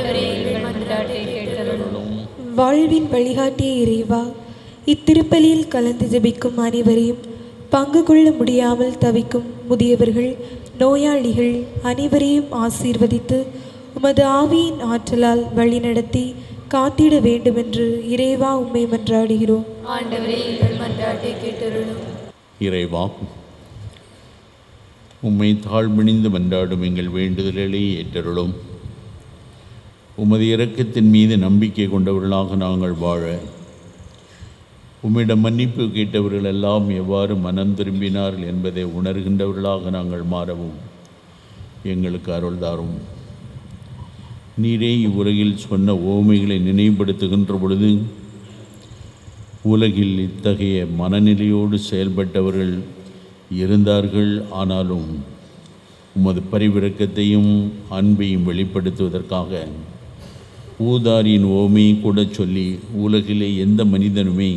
வாழ்வின் வழிகாட்டிய இறைவா இத்திருப்பலியில் கலந்து ஜெபிக்கும் அனைவரையும் பங்கு கொள்ள முடியாமல் தவிக்கும் முதியவர்கள் நோயாளிகள் அனைவரையும் ஆசீர்வதித்து உமது ஆவியின் ஆற்றலால் வழிநடத்தி காத்திட வேண்டுமென்று இறைவா உம்மை மன்றாடுகிறோம் ஆண்டவரே எங்கள் மன்றாட்டை கேட்டருளும் இறைவா உம்மை தாழ்மணிந்து மன்றாடும் எங்கள் வேண்டுதல்களை ஏற்றருளும் உமது இரக்கத்தின் மீது நம்பிக்கை கொண்டவர்களாக நாங்கள் வாழ உம்மிடம் மன்னிப்பு கேட்டவர்கள் எல்லாம் எவ்வாறு மனம் திரும்பினார்கள் என்பதை உணர்கின்றவர்களாக நாங்கள் மாறவும் எங்களுக்கு அருள் தாரும் நீரே இவ்வுலகில் சொன்ன ஓமைகளை நினைவுபடுத்துகின்ற பொழுது உலகில் இத்தகைய மனநிலையோடு செயல்பட்டவர்கள் இருந்தார்கள் ஆனாலும் உமது பரிவிறக்கத்தையும் அன்பையும் வெளிப்படுத்துவதற்காக ஊதாரியின் ஓமையை கூட சொல்லி உலகிலே எந்த மனிதனுமே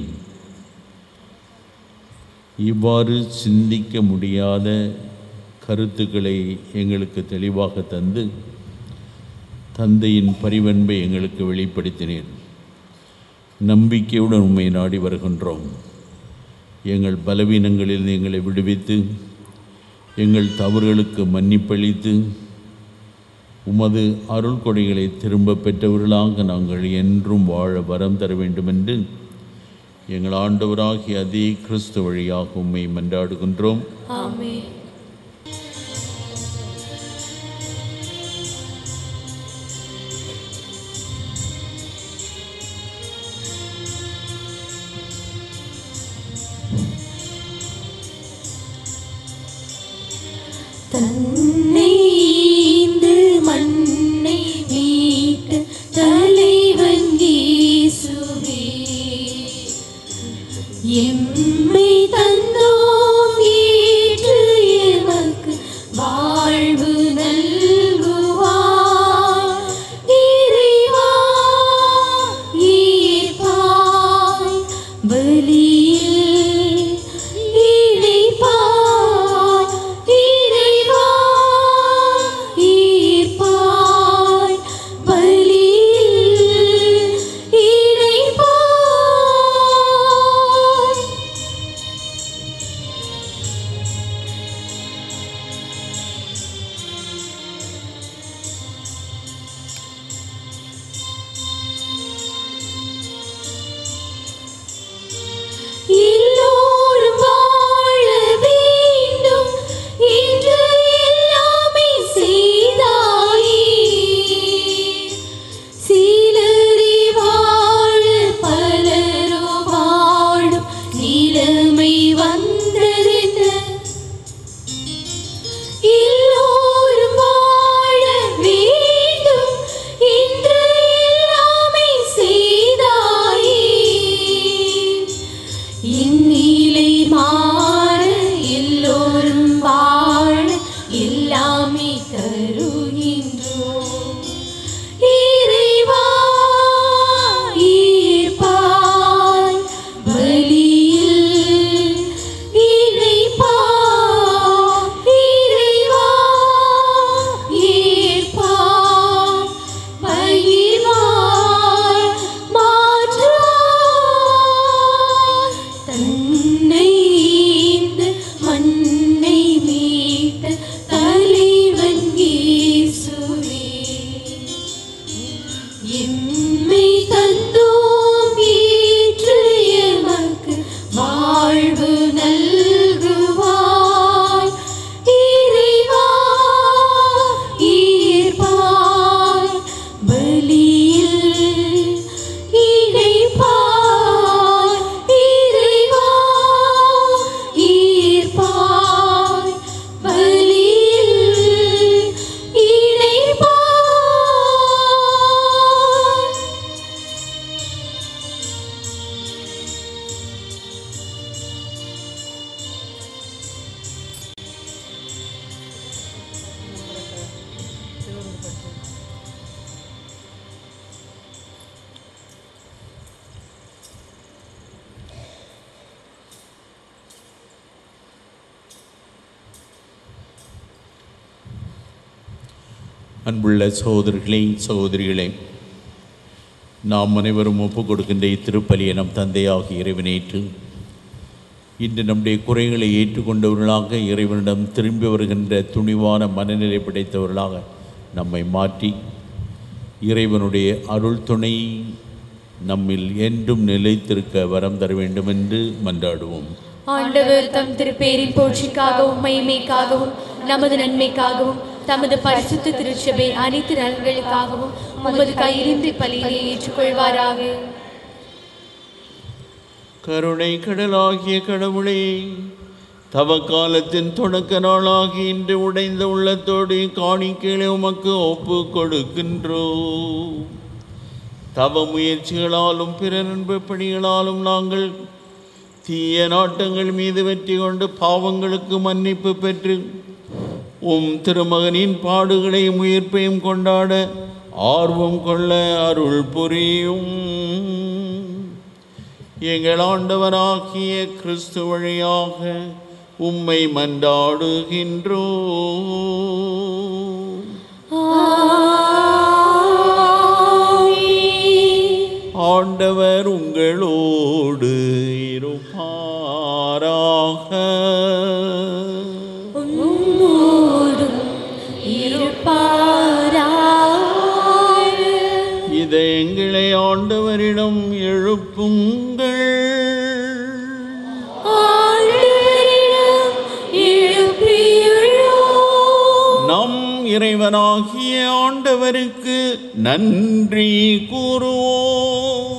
இவ்வாறு சிந்திக்க முடியாத கருத்துக்களை எங்களுக்கு தெளிவாக தந்து தந்தையின் பரிவன்பை எங்களுக்கு வெளிப்படுத்தினீர் நம்பிக்கையுடன் உண்மை நாடி வருகின்றோம் எங்கள் பலவீனங்களில் எங்களை விடுவித்து எங்கள் தவறுகளுக்கு மன்னிப்பளித்து உமது அருள் கொடைகளை திரும்ப பெற்றவர்களாக நாங்கள் என்றும் வாழ வரம் தர வேண்டுமென்று எங்கள் ஆண்டவராகிய அதே கிறிஸ்து வழியாக உம்மை மன்றாடுகின்றோம் ஆமென் தன்னை ஈந்து மண்ணை மீட்ட தலைவன் இயேசுவே எம்மை தந்தோம் ஏற்று எமக்கு வாழ்வு நல்குவார் இறைவா ஈர்ப்பாய் பலியில் இணைப்பாய் இறைவா ஈர்ப்பாய் பலியில் இணைப்பாய் எல்லோரும் வாழ வேண்டும் என்று எல்லாமே செய்தாயே சிலரே வாழ பலரோ வாழும் நிலைமை வந்ததென்ன எல்லோரும் வாழ வேண்டும் என்று எல்லாமே செய்தாயே இந்நிலை மாற எல்லோரும் வாழ எல்லாமே தருகின்றோம் இறைவா ஈர்ப்பாய் பலியில் இணைப்பாய் இறைவா ஈர்ப்பாய் பகிர்வாய் மாற்றாய் தன்னை ஈந்து மண்ணை மீட்ட தலைவன் இயேசுவே எம்மை தந்தோம் ஏற்று எமக்கு வாழ்வு நல்குவாய் இறைவா ஈர்ப்பாய் பலியில் இணைப்பாய் இறைவா ஈர்ப்பாய் பலியில் இணைப்பாய் அன்புள்ள சகோதரர்களே சகோதரிகளே நாம் அனைவரும் ஒப்புக் கொடுக்கின்ற இத்திருப்பலியை நம் தந்தையாகிய இறைவனேற்று இன்று நம்முடைய குறைகளை ஏற்றுக்கொண்டவர்களாக இறைவனிடம் திரும்பி வருகின்ற துணிவான மனநிலை படைத்தவர்களாக நம்மை மாற்றி இறைவனுடைய அருள் துணை நம்மில் என்றும் நிலைத்திருக்க வரம் தர வேண்டும் என்று மன்றாடுவோம் ஆண்டவர் தம் திருப்பேரின் போட்சிக்காகவும் மகிமைக்காகவும் நமது நன்மைக்காகவும் தமது பரிசுத்த திருச்சபை அனைத்து நலன்களுக்காகவும் உமது கையிலிருந்து பலியை ஏற்றுக்கொள்வாராக கருணை கடலாகிய கடவுளே தவ காலத்தின் தொடக்க நாளாகி இன்று உடைந்த உள்ளத்தோடு காணிக்கைகளை உமக்கு ஒப்பு கொடுக்கின்றோ தவ முயற்சிகளாலும் பிற நண்பு பணிகளாலும் நாங்கள் தீய நாட்டங்கள் மீது வெற்றி கொண்டு பாவங்களுக்கு மன்னிப்பு பெற்று உம் திருமகனின் பாடுகளையும் உயிர்ப்பையும் கொண்டாட ஆர்வம் கொள்ள அருள் புரியும் எங்கள் ஆண்டவராகிய கிறிஸ்து வழியாக உம்மை மன்றாடுகின்றோ ஆண்டவர் உங்களோடு இருப்பாராக இதை எங்களை ஆண்டவரிடம் எழுப்புங்கள் நம் இறைவனாகிய ஆண்டவருக்கு நன்றி கூறுவோம்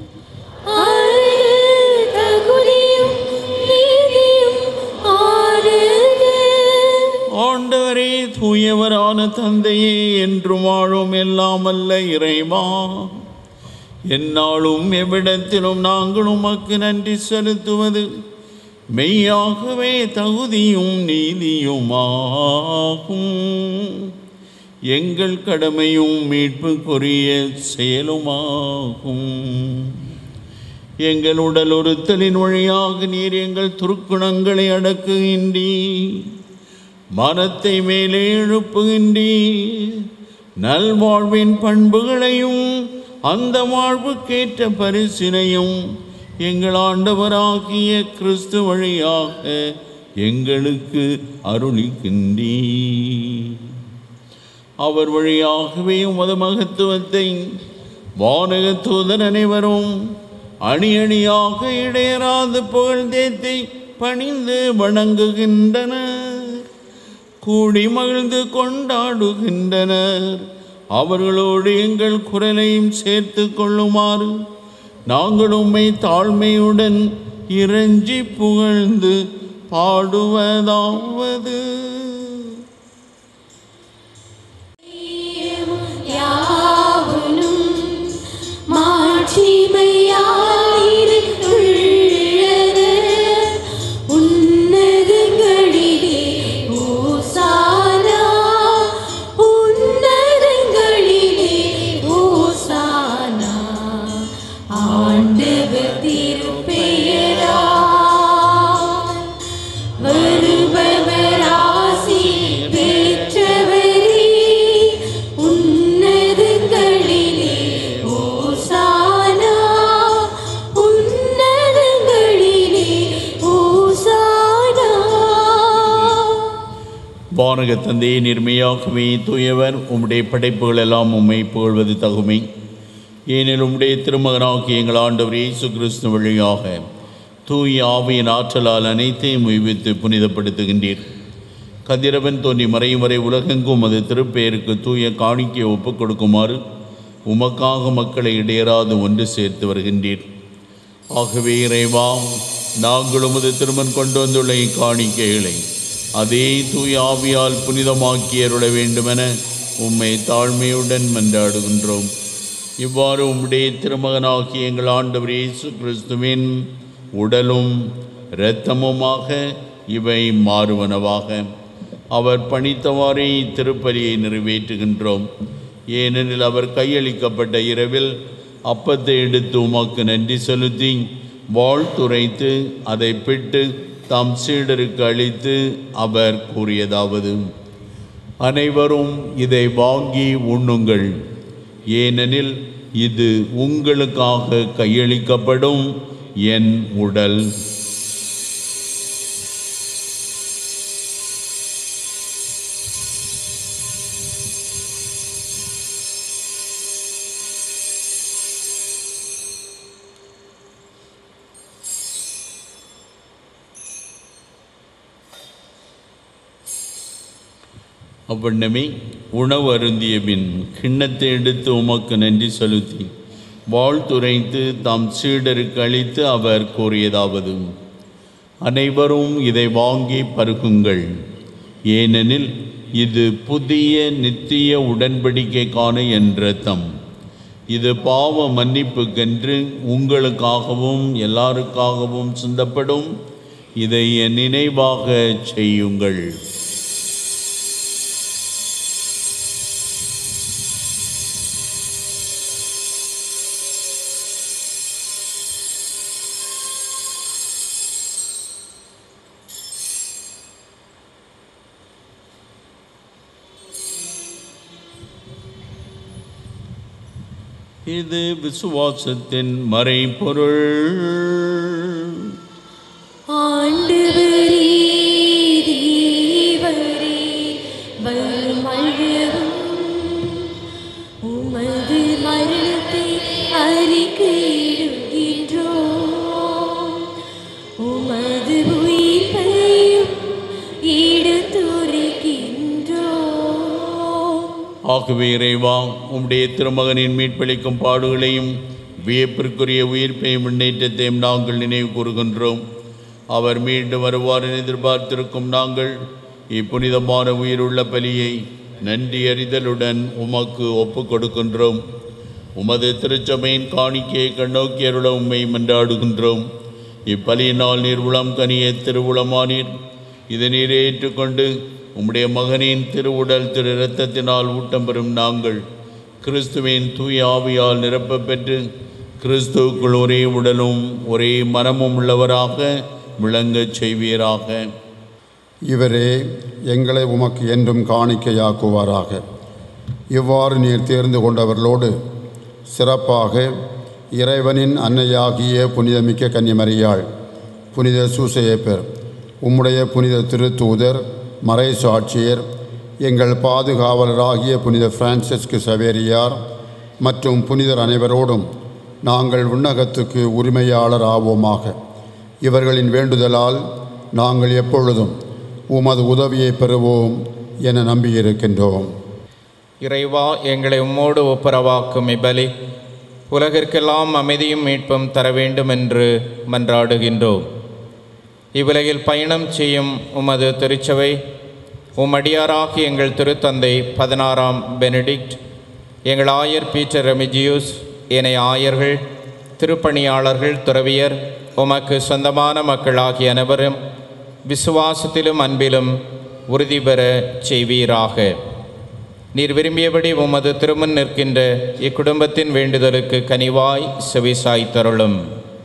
ஆண்டவரே தூயவரான தந்தையே என்றும் வாழும் எல்லாம் அல்ல இறைவா எந்நாளும் எவ்விடத்திலும் நாங்கள் உமக்கு நன்றி செலுத்துவது மெய்யாகவே தகுதியும் நீதியுமாகும் எங்கள் கடமையும் மீட்புக்குரிய செயலுமாகும் எங்கள் உடல் ஒருத்தலின் வழியாக நீர் எங்கள் துருக்குணங்களை அடக்குகின்றீ மனத்தை மேலே எழுப்புகின்றீ நல்வாழ்வின் பண்புகளையும் அந்த வாழ்வுக்கேற்ற பரிசினையும் எங்கள் ஆண்டவராகிய கிறிஸ்து வழியாக எங்களுக்கு அருளிக்கின்றீ அவர் வழியாகவே உமது மகத்துவத்தை வானக தூதர் அனைவரும் அணி அணியாக இடையராது புகழ்ந்தேத்தை பணிந்து வணங்குகின்றனர் கூடி மகிழ்ந்து கொண்டாடுகின்றனர் அவர்களோடு எங்கள் குரலையும் சேர்த்து கொள்ளுமாறு நாங்கள் உம்மை தாழ்மையுடன் இறைஞ்சி புகழ்ந்து பாடுவதாவது யாவனும் மாட்சிமையாயிருந்துள்ளது உன்னதங்களிலே ஓசானா உன்னதங்களிலே ஓசானா ஆண்டவர் திருப்பெயரா வருபவராசி பெற்றவரே உன்னதங்களிலே ஓசானா உன்னதங்களிலே ஓசானா வானக தந்தையை நிர்மையாகவே தூயவர் உம்முடைய படைப்புகள் எல்லாம் உம்மை புகழ்வது தகுமை ஏனெனில் உம்முடைய திருமகனாகிய எங்கள் ஆண்டவர் இயேசு கிறிஸ்து வழியாக தூய ஆவியின் ஆற்றலால் அனைத்தையும் உய்வித்து புனிதப்படுத்துகின்றீர் கதிரவன் தோன்றி மறையும் வரை உலகெங்கும் அது திருப்பெயருக்கு தூய காணிக்கையை ஒப்புக் கொடுக்குமாறு உமக்காக மக்களை இடையராது ஒன்று சேர்த்து வருகின்றீர் ஆகவே இறைவா நாங்கள் உமது திருமன் கொண்டு வந்துள்ள இக்காணிக்கைகளை அதே தூய ஆவியால் புனிதமாக்கி அருள வேண்டுமென உம்மை தாழ்மையுடன் மன்றாடுகின்றோம் இவ்வாறு உம்முடைய திருமகனாகிய எங்கள் ஆண்டவர் இயேசு கிறிஸ்துவின் உடலும் இரத்தமுமாக இவை மாறுவனவாக அவர் பணித்தவாறே திருப்பலியை நிறைவேற்றுகின்றோம் ஏனெனில் அவர் கையளிக்கப்பட்ட இரவில் அப்பத்தை எடுத்து உமக்கு நன்றி செலுத்தி வாழ்த்துரைத்து அதை பிட்டு தாம் சீடருக்கு அளித்து அவர் கூறியதாவது அனைவரும் இதை வாங்கி உண்ணுங்கள் ஏனெனில் இது உங்களுக்காக கையளிக்கப்படும் என் உடல் அவ்வண்ணமே உணவு அருந்திய பின் கிண்ணத்தை எடுத்து உமக்கு நன்றி செலுத்தி வாழ்த்துரைத்து தாம் சீடருக்கு அளித்து அவர் கூறியதாவது அனைவரும் இதை வாங்கி பருகுங்கள் ஏனெனில் இது புதிய நித்திய உடன்படிக்கைக்கான என் இரத்தம் இது பாவ மன்னிப்புக்கென்று உங்களுக்காகவும் எல்லாருக்காகவும் சிந்தப்படும் இதை என் நினைவாக செய்யுங்கள் இது விசுவாசத்தின் மறைபொருள் ஆண்டவரே தேவரே வருமளவும் உமது மரணத்தை அறிக்கையிடுகின்றோம் உமது உயிர்ப்பையும் எடுத்துரைக்கின்றோம் ஆகவே இறைவா உம்முடைய திருமகனின் மீட்பளிக்கும் பாடுகளையும் வியப்பிற்குரிய உயிர்ப்பையும் முன்னேற்றத்தையும் நாங்கள் நினைவு கூறுகின்றோம் அவர் மீண்டும் வருவார் என எதிர்பார்த்திருக்கும் நாங்கள் இப்புனிதமான உயிருள்ள பலியை நன்றி அறிதலுடன் உமக்கு ஒப்புக் கொடுக்கின்றோம் உமது திருச்சபையின் காணிக்கையை கண்ணோக்கி அருள உம்மை மன்றாடுகின்றோம் இப்பலியினால் நீர் உளம் கனிய திருவுளமானீர் இதை நீர் ஏற்றுக்கொண்டு உம்முடைய மகனின் திருவுடல் திரு இரத்தத்தினால் ஊட்டம் பெறும் நாங்கள் கிறிஸ்துவின் தூய ஆவியால் நிரப்பப் பெற்று கிறிஸ்துவுக்குள் ஒரே உடலும் ஒரே மனமும் உள்ளவராக விளங்கச் செய்வீராக இவரே எங்களை உமக்கு என்றும் காணிக்கையாக்குவாராக இவ்வாறு நீர் தேர்ந்து கொண்டவர்களோடு சிறப்பாக இறைவனின் அன்னையாகிய புனிதமிக்க கன்னிமரியாள் புனித சூசையப்பர் உம்முடைய புனித திருத்தூதர் மறை சாட்சியர் எங்கள் பாதுகாவலராகிய புனித பிரான்சிஸ்கு சவேரியார் மற்றும் புனிதர் அனைவரோடும் நாங்கள் விண்ணகத்துக்கு உரிமையாளர் ஆவோமாக இவர்களின் வேண்டுதலால் நாங்கள் எப்பொழுதும் உமது உதவியை பெறுவோம் என நம்பியிருக்கின்றோம் இறைவா எங்களை உம்மோடு ஒப்புரவாக்கும் இப்பலி உலகிற்கெல்லாம் அமைதியும் மீட்பும் தர வேண்டும் என்று மன்றாடுகின்றோம் இவ்வுலகில் பயணம் செய்யும் உமது திருச்சபை உம்மடியாராகி எங்கள் திருத்தந்தை பதினாறாம் பெனடிக்ட் எங்கள் ஆயர் பீட்டர் ரெமிஜியூஸ் ஏனைய ஆயர்கள் திருப்பணியாளர்கள் துறவியர் உமக்கு சொந்தமான மக்களாகிய அனைவரும் விசுவாசத்திலும் அன்பிலும் உறுதி பெற செய்வீராக நீர் விரும்பியபடி உமது திருமண் நிற்கின்ற இக்குடும்பத்தின் வேண்டுதலுக்கு கனிவாய் செவிசாய் தருளும்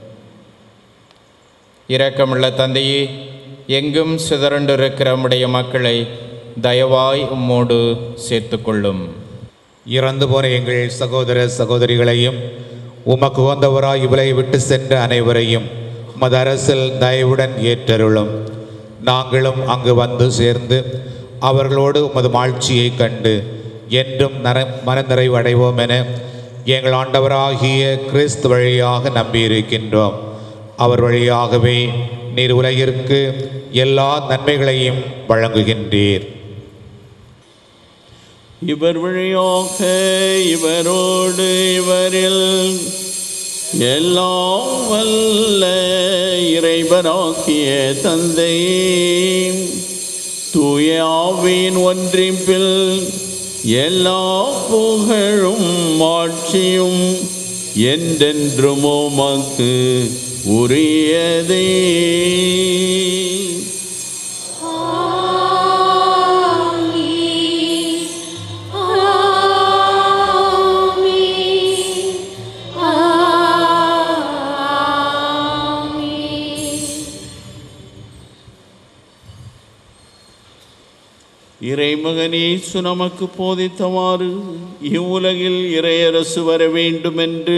இரக்கமுள்ள தந்தையே எங்கும் சிதறண்டிருக்கிற உம்முடைய மக்களை தயவாய் உம்மோடு சேர்த்துக்கொள்ளும் இறந்து போன எங்கள் சகோதர சகோதரிகளையும் உமக்கு உகந்தவராய் இவளை விட்டு சென்ற அனைவரையும் உமது அரசில் தயவுடன் ஏற்றருளும் நாங்களும் அங்கு வந்து சேர்ந்து அவர்களோடு உமது மாட்சியை கண்டு என்றும் நர மனநிறைவு அடைவோம் என எங்கள் ஆண்டவராகிய கிறிஸ்து வழியாக நம்பியிருக்கின்றோம் அவர் வழியாகவே நீர் உலகிற்கு எல்லா நன்மைகளையும் வழங்குகின்றீர் இவர் வழியாக இவரோடு இவரில் எல்லாம் வல்ல இறைவனாக்கிய தந்தை தூய ஆவியின் ஒன்றிப்பில் எல்லா புகழும் ஆட்சியும் என்றென்றும் உமக்கு உரியதே இறைமகனே நமக்கு போதித்தவாறு இவ்வுலகில் இறையரசு வர வேண்டும் என்று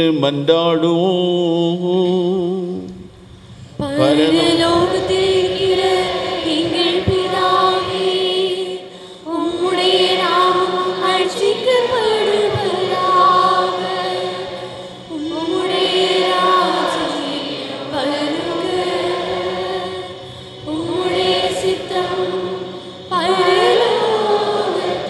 மன்றாடுவோம் பரலோகத்தில் இருக்கிற எங்கள் பிதாவே, உம்முடைய நாமம் அர்ச்சிக்கப்படுவதாக. உம்முடைய ராஜ்யம் வருக. உம்முடைய சித்தம் பரலோகத்தில்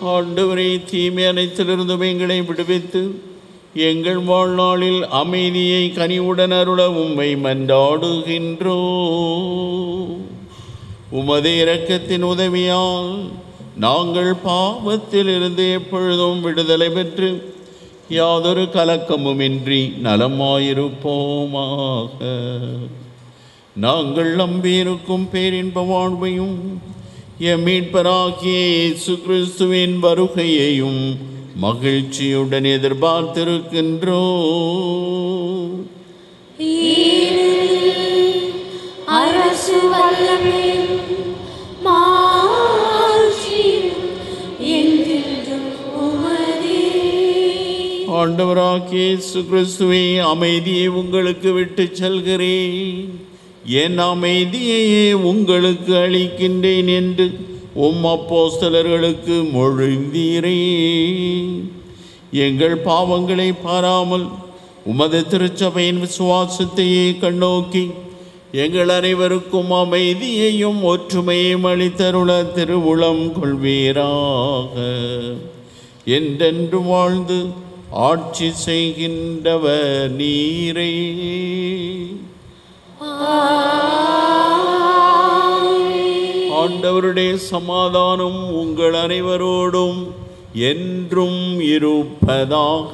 ஆண்டவரை தீமை அனைத்திலிருந்தும் எங்களை விடுவித்து எங்கள் வாழ்நாளில் அமைதியை கனிவுடன் அருள உம்மை மன்றாடுகின்றோ உமது இரக்கத்தின் உதவியால் நாங்கள் பாவத்தில் இருந்து எப்பொழுதும் விடுதலை பெற்று யாதொரு கலக்கமுமின்றி நலமாயிருப்போமாக நாங்கள் நம்பியிருக்கும் பேரின்ப வாழ்வையும் எம் மீட்பராகிய இயேசு கிறிஸ்துவின் வருகையையும் மகிழ்ச்சியுடன் எதிர்பார்த்திருக்கின்றோ அரசு வல்லமையும் மாட்சியும் என்றென்றும் உமதே. ஆண்டவராகிய இயேசு கிறிஸ்துவை அமைதியை உங்களுக்கு விட்டு செல்கிறேன் என் அமைதியையே உங்களுக்கு அளிக்கின்றேன் என்று உம் அப்போஸ்தலர்களுக்கு மொழிந்தீரே எங்கள் பாவங்களை பாராமல் உமது திருச்சபையின் விசுவாசத்தையே கண்ணோக்கி எங்கள் அனைவருக்கும் அமைதியையும் ஒற்றுமையும் அளித்தருள திருவுளம் கொள்வீராக என்றென்று வாழ்ந்து ஆட்சி செய்கின்றவர் நீரே ஆண்டவருடைய சமாதானம் உங்கள் அனைவரோடும் என்றும் இருப்பதாக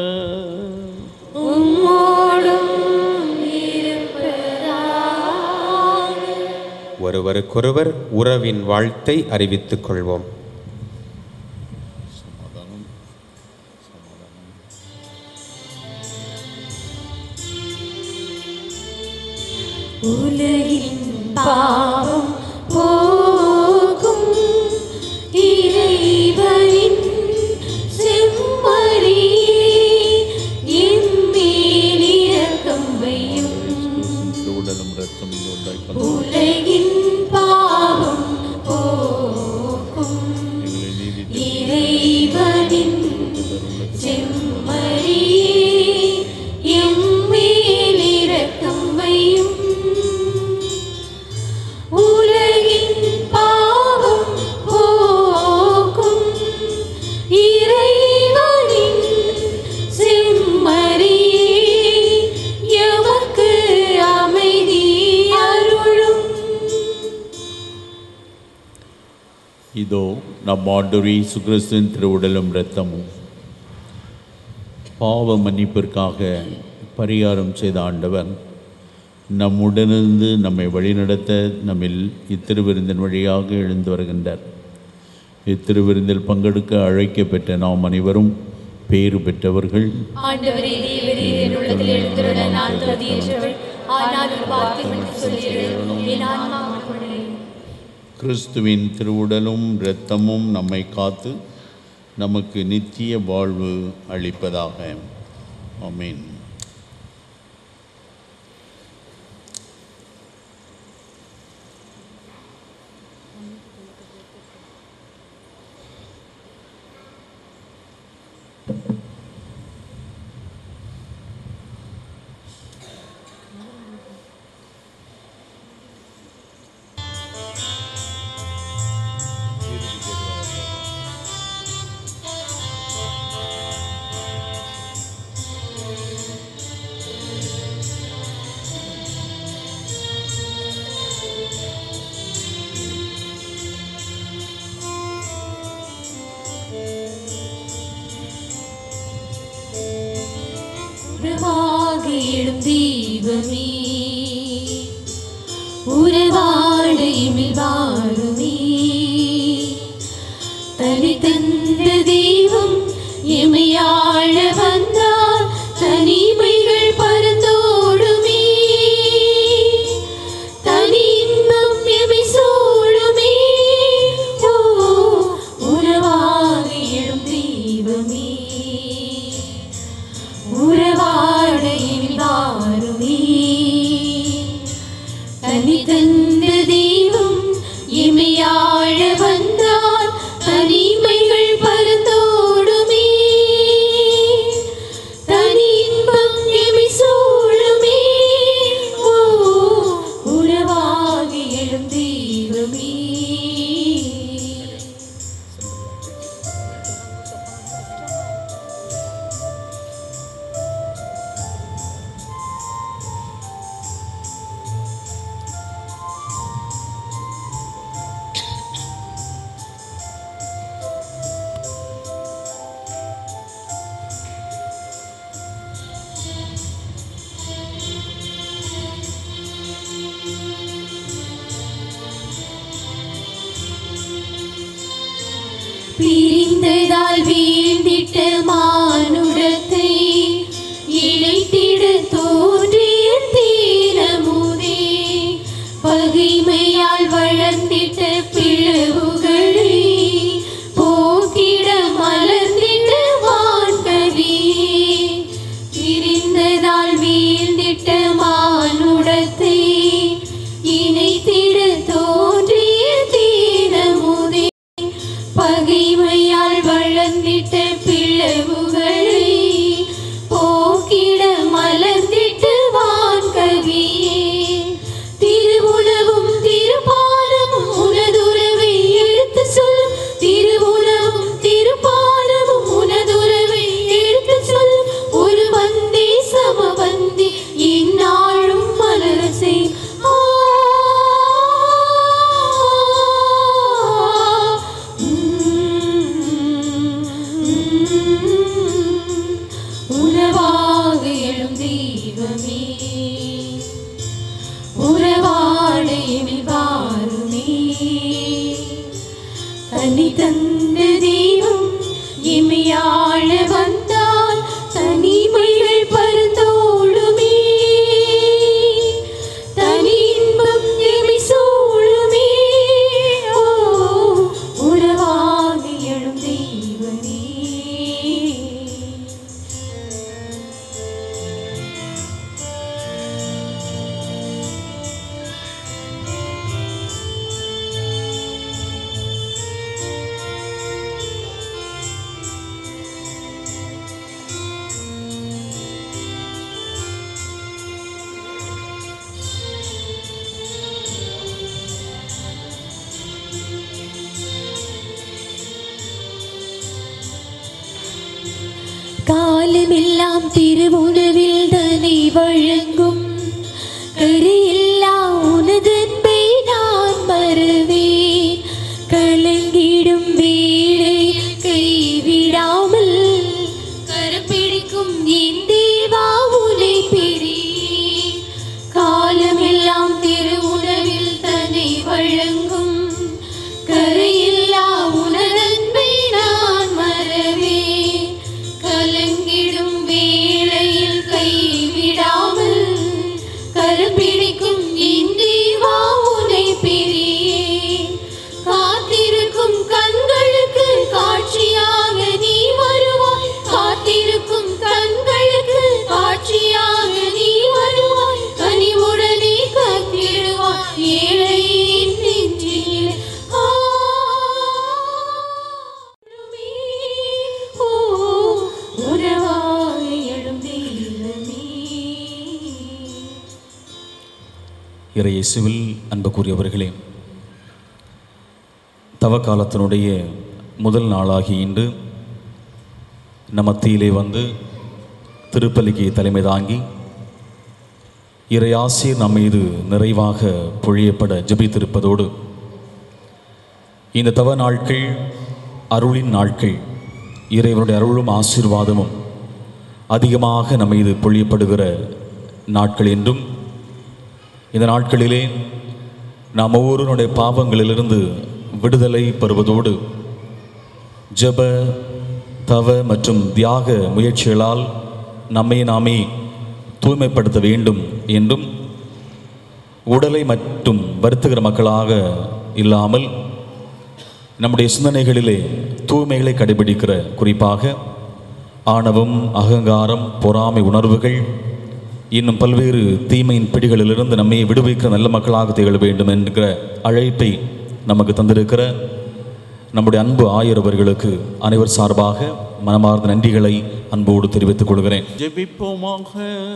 உம்மோடும் இருப்பதாக. ஒருவருக்கொருவர் உறவின் வாழ்த்தை அறிவித்துக் கொள்வோம் உலகின் பாவம் போக்கும் இறைவனின் செம்மறி என் மேல் இரக்கம் வையும் உடலும் ரத்தம் உண்டாய் உலகின் பாவம் போக்கும் எங்களை நீதி இறைவனின் செம்மறியே எம் மேல் இரக்கம் வையும் உலகின் பாவம் போக்கும் இறைவனின் செம்மறியே எமக்கு அமைதி அருளும் இதோ நம் ஆண்டவரே சுகிறிஸ்துவின் திருவுடலும் இரத்தமும் பாவ மன்னிப்பிற்காக பரிகாரம் செய்த ஆண்டவர் நம்முடனிருந்து நம்மை வழிநடத்த நம்மில் இத்திருவிருந்தின் வழியாக எழுந்து வருகின்றார் இத்திருவிருந்தில் பங்கெடுக்க அழைக்கப்பெற்ற நாம் அனைவரும் பேறு பெற்றவர்கள் ஆண்டவரே தேவரே என் உள்ளத்தில் எழுந்துள்ள நான் தகுதியற்றவள் ஆனால் ஒரு வார்த்தை மட்டும் சொல்லிவிடு என் ஆன்மா மனமுடையும் கிறிஸ்துவின் திருவுடலும் இரத்தமும் நம்மை காத்து நமக்கு நித்திய வாழ்வு அளிப்பதாக ஆமென் உறவாகிடும் தெய்வமே உறவாடையுமில் வாழுமே தனி தந்த தெய்வம் எமையாழ வந்தால் தனிமைகள் பறந்தோடுமே தனி இன்பம் எமை சூழுமே ஓ உறவாகிடும் தெய்வமே உறவாடையில் வாருமே தனி தந்த தெய்வம் இமையாழ வந்தால் தனிமைகள் பறந்தோடுமே தனி இன்பம் பிரிந்ததால் வீழ்ந்திட்ட மானுடத்தை இணைத்திட தோன்றிய தீரமுதே பகைமையால் வளர்ந்திட்ட பிளவுகளை போக்கிட மலர்ந்திட்ட வான்கவியே பிரிந்ததால் வீழ்ந்திட்ட மானுடத்தை இணைத்திட தோன்றிய தீரமுதே பகைமையால் வளர்ந்திட்ட பிளவுகளை போக்கிட மலர்ந்திட்டு வான்கவியே திருவுணவும் திருப்பாலமும் உனதுறவை எடுத்து சொல்லும் திருவுணவும் திருப்பாலமும் உனதுறவை எடுத்து சொல்லும் ஒரு வந்தி சமவந்தி இந்நாளும் மலர செய் ஆ உறவாக எழும் தெய்வமே உறவாடையில் வாருமே தனி தந்த தெய்வம் இமையாழ வந்தால் தனிமைகள் பருந்தோடுமே தனி இன்பம் எமி சூழுமே ஓ உறவாக எழும் தெய்வமே காலமெல்லாம் திருவுணவில் தனை வழங்கும் கரையில்லா உனதன்பை நான் மறவேன் கலங்கிடும் வேளை கைவிடாமல் கரப்பிடிக்கும் என் தேவா உனை பெரியேன் காலமெல்லாம் திருவுணவில் தன்னை வழங்கும் கரையில்லா உனதன்பை நான் மறவேன் கலங்கிடும் வேளையில் கைவிடாமல் கரப்பிடிக்கும் என் தேவா உனை பெரியேன் காத்திருக்கும் கண்களுக்கு காட்சியாக நீ வருவாய் காத்திருக்கும் கண்களுக்கு காட்சியாக நீ வருவாய் கனிவுடனே கத்திடுவாய் ஏழையின் நெஞ்சில் ஆ ஓ உறவாய் எழும் தெய்வமே இறையேசுவில் அன்புக்குரியவர்களே தவக்காலத்தினுடைய முதல் நாளாகி இன்று நம் மத்தியிலே வந்து திருப்பலிக்கு தலைமை தாங்கி இறையாசிர் நம் மீது நிறைவாக பொழியப்பட ஜெபித்திருப்பதோடு இந்த தவ நாட்கள் அருளின் நாட்கள் இறைவனுடைய அருளும் ஆசீர்வாதமும் அதிகமாக நம் மீது பொழியப்படுகிற நாட்கள் என்றும் இந்த நாட்களிலே நாம் ஒவ்வொருவனுடைய பாவங்களிலிருந்து விடுதலை பெறுவதோடு ஜெப தவ மற்றும் தியாக முயற்சிகளால் நம்மை நாமே தூய்மைப்படுத்த வேண்டும் என்றும் உடலை மட்டும் வருத்துகிற மக்களாக இல்லாமல் நம்முடைய சிந்தனைகளிலே தூய்மைகளை கடைபிடிக்கிற குறிப்பாக ஆணவம் அகங்காரம் பொறாமை உணர்வுகள் இன்னும் பல்வேறு தீமையின் பிடிகளிலிருந்து நம்மை விடுவிக்கிற நல்ல மக்களாக திகழ வேண்டும் என்கிற அழைப்பை நமக்கு தந்திருக்கிற நம்முடைய அன்பு ஆயரவர்களுக்கு அனைவர் சார்பாக மனமார்ந்த நன்றிகளை அன்போடு தெரிவித்துக் கொள்கிறேன் ஜெபிப்போமாக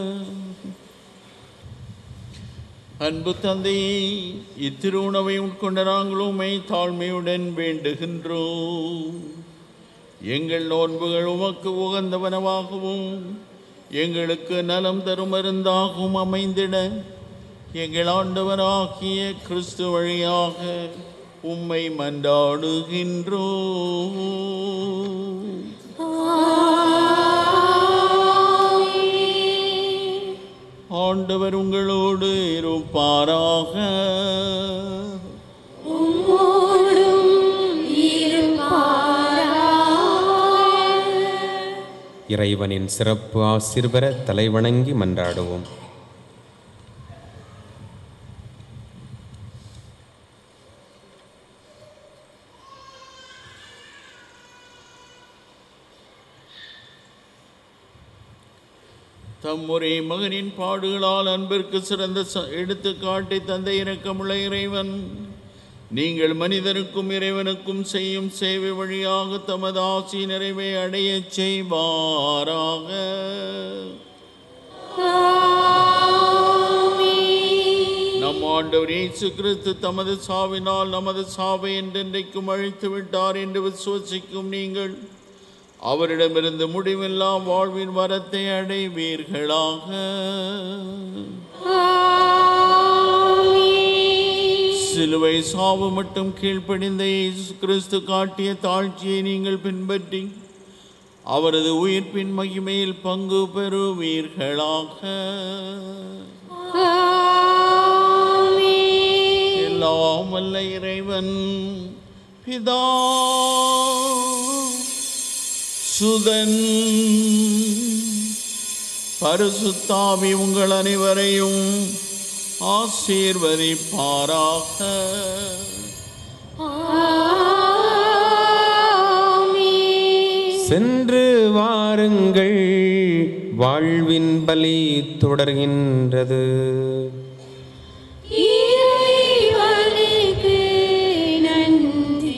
அன்பு தந்தையே இத்திருவுணவை உட்கொண்ட நாங்களும் உம்மை தாழ்மையுடன் வேண்டுகின்றோம் எங்கள் நோன்புகள் உமக்கு உகந்தவனவாகவும் எங்களுக்கு நலம் தரும் மருந்தாகவும் அமைந்திட எங்கள் ஆண்டவராகிய கிறிஸ்து வழியாக உம்மை மன்றாடுகின்றோம் ஆண்டவர் உங்களோடு இருப்பாராக உம்மோடும் இருப்பாராக இறைவனின் சிறப்பு ஆசிர்வர தலைவணங்கி மன்றாடுவோம் தம்முறை மகனின் பாடுகளால் அன்பிற்கு சிறந்த ச- எடுத்துக்காட்டை தந்த இரக்கமுள்ள இறைவன் நீங்கள் மனிதனுக்கும் இறைவனுக்கும் செய்யும் சேவை வழியாக தமது ஆசி நிறைவை அடையச் செய்வாராக நம் ஆண்டவர் இயேசு கிறிஸ்து தமது சாவினால் நமது சாவை என்றென்றைக்கும் அழித்து விட்டார் என்று விசுவசிக்கும் நீங்கள் அவரிடமிருந்து முடிவில்லா வாழ்வின் வரத்தை அடைவீர்களாக சிலுவை சாவு மட்டும் கீழ்ப்படிந்த இயேசு கிறிஸ்து காட்டிய தாழ்ச்சியை நீங்கள் பின்பற்றி அவரது உயிர்ப்பின் மகிமையில் பங்கு பெறுவீர்களாக எல்லாம் வல்ல இறைவன் பிதா சுதன் பரிசுத்தாவி உங்கள் அனைவரையும் ஆசீர்வதிப்பாராக சென்று வாருங்கள் வாழ்வின் பலி தொடர்கின்றது இறைவனுக்கு நன்றி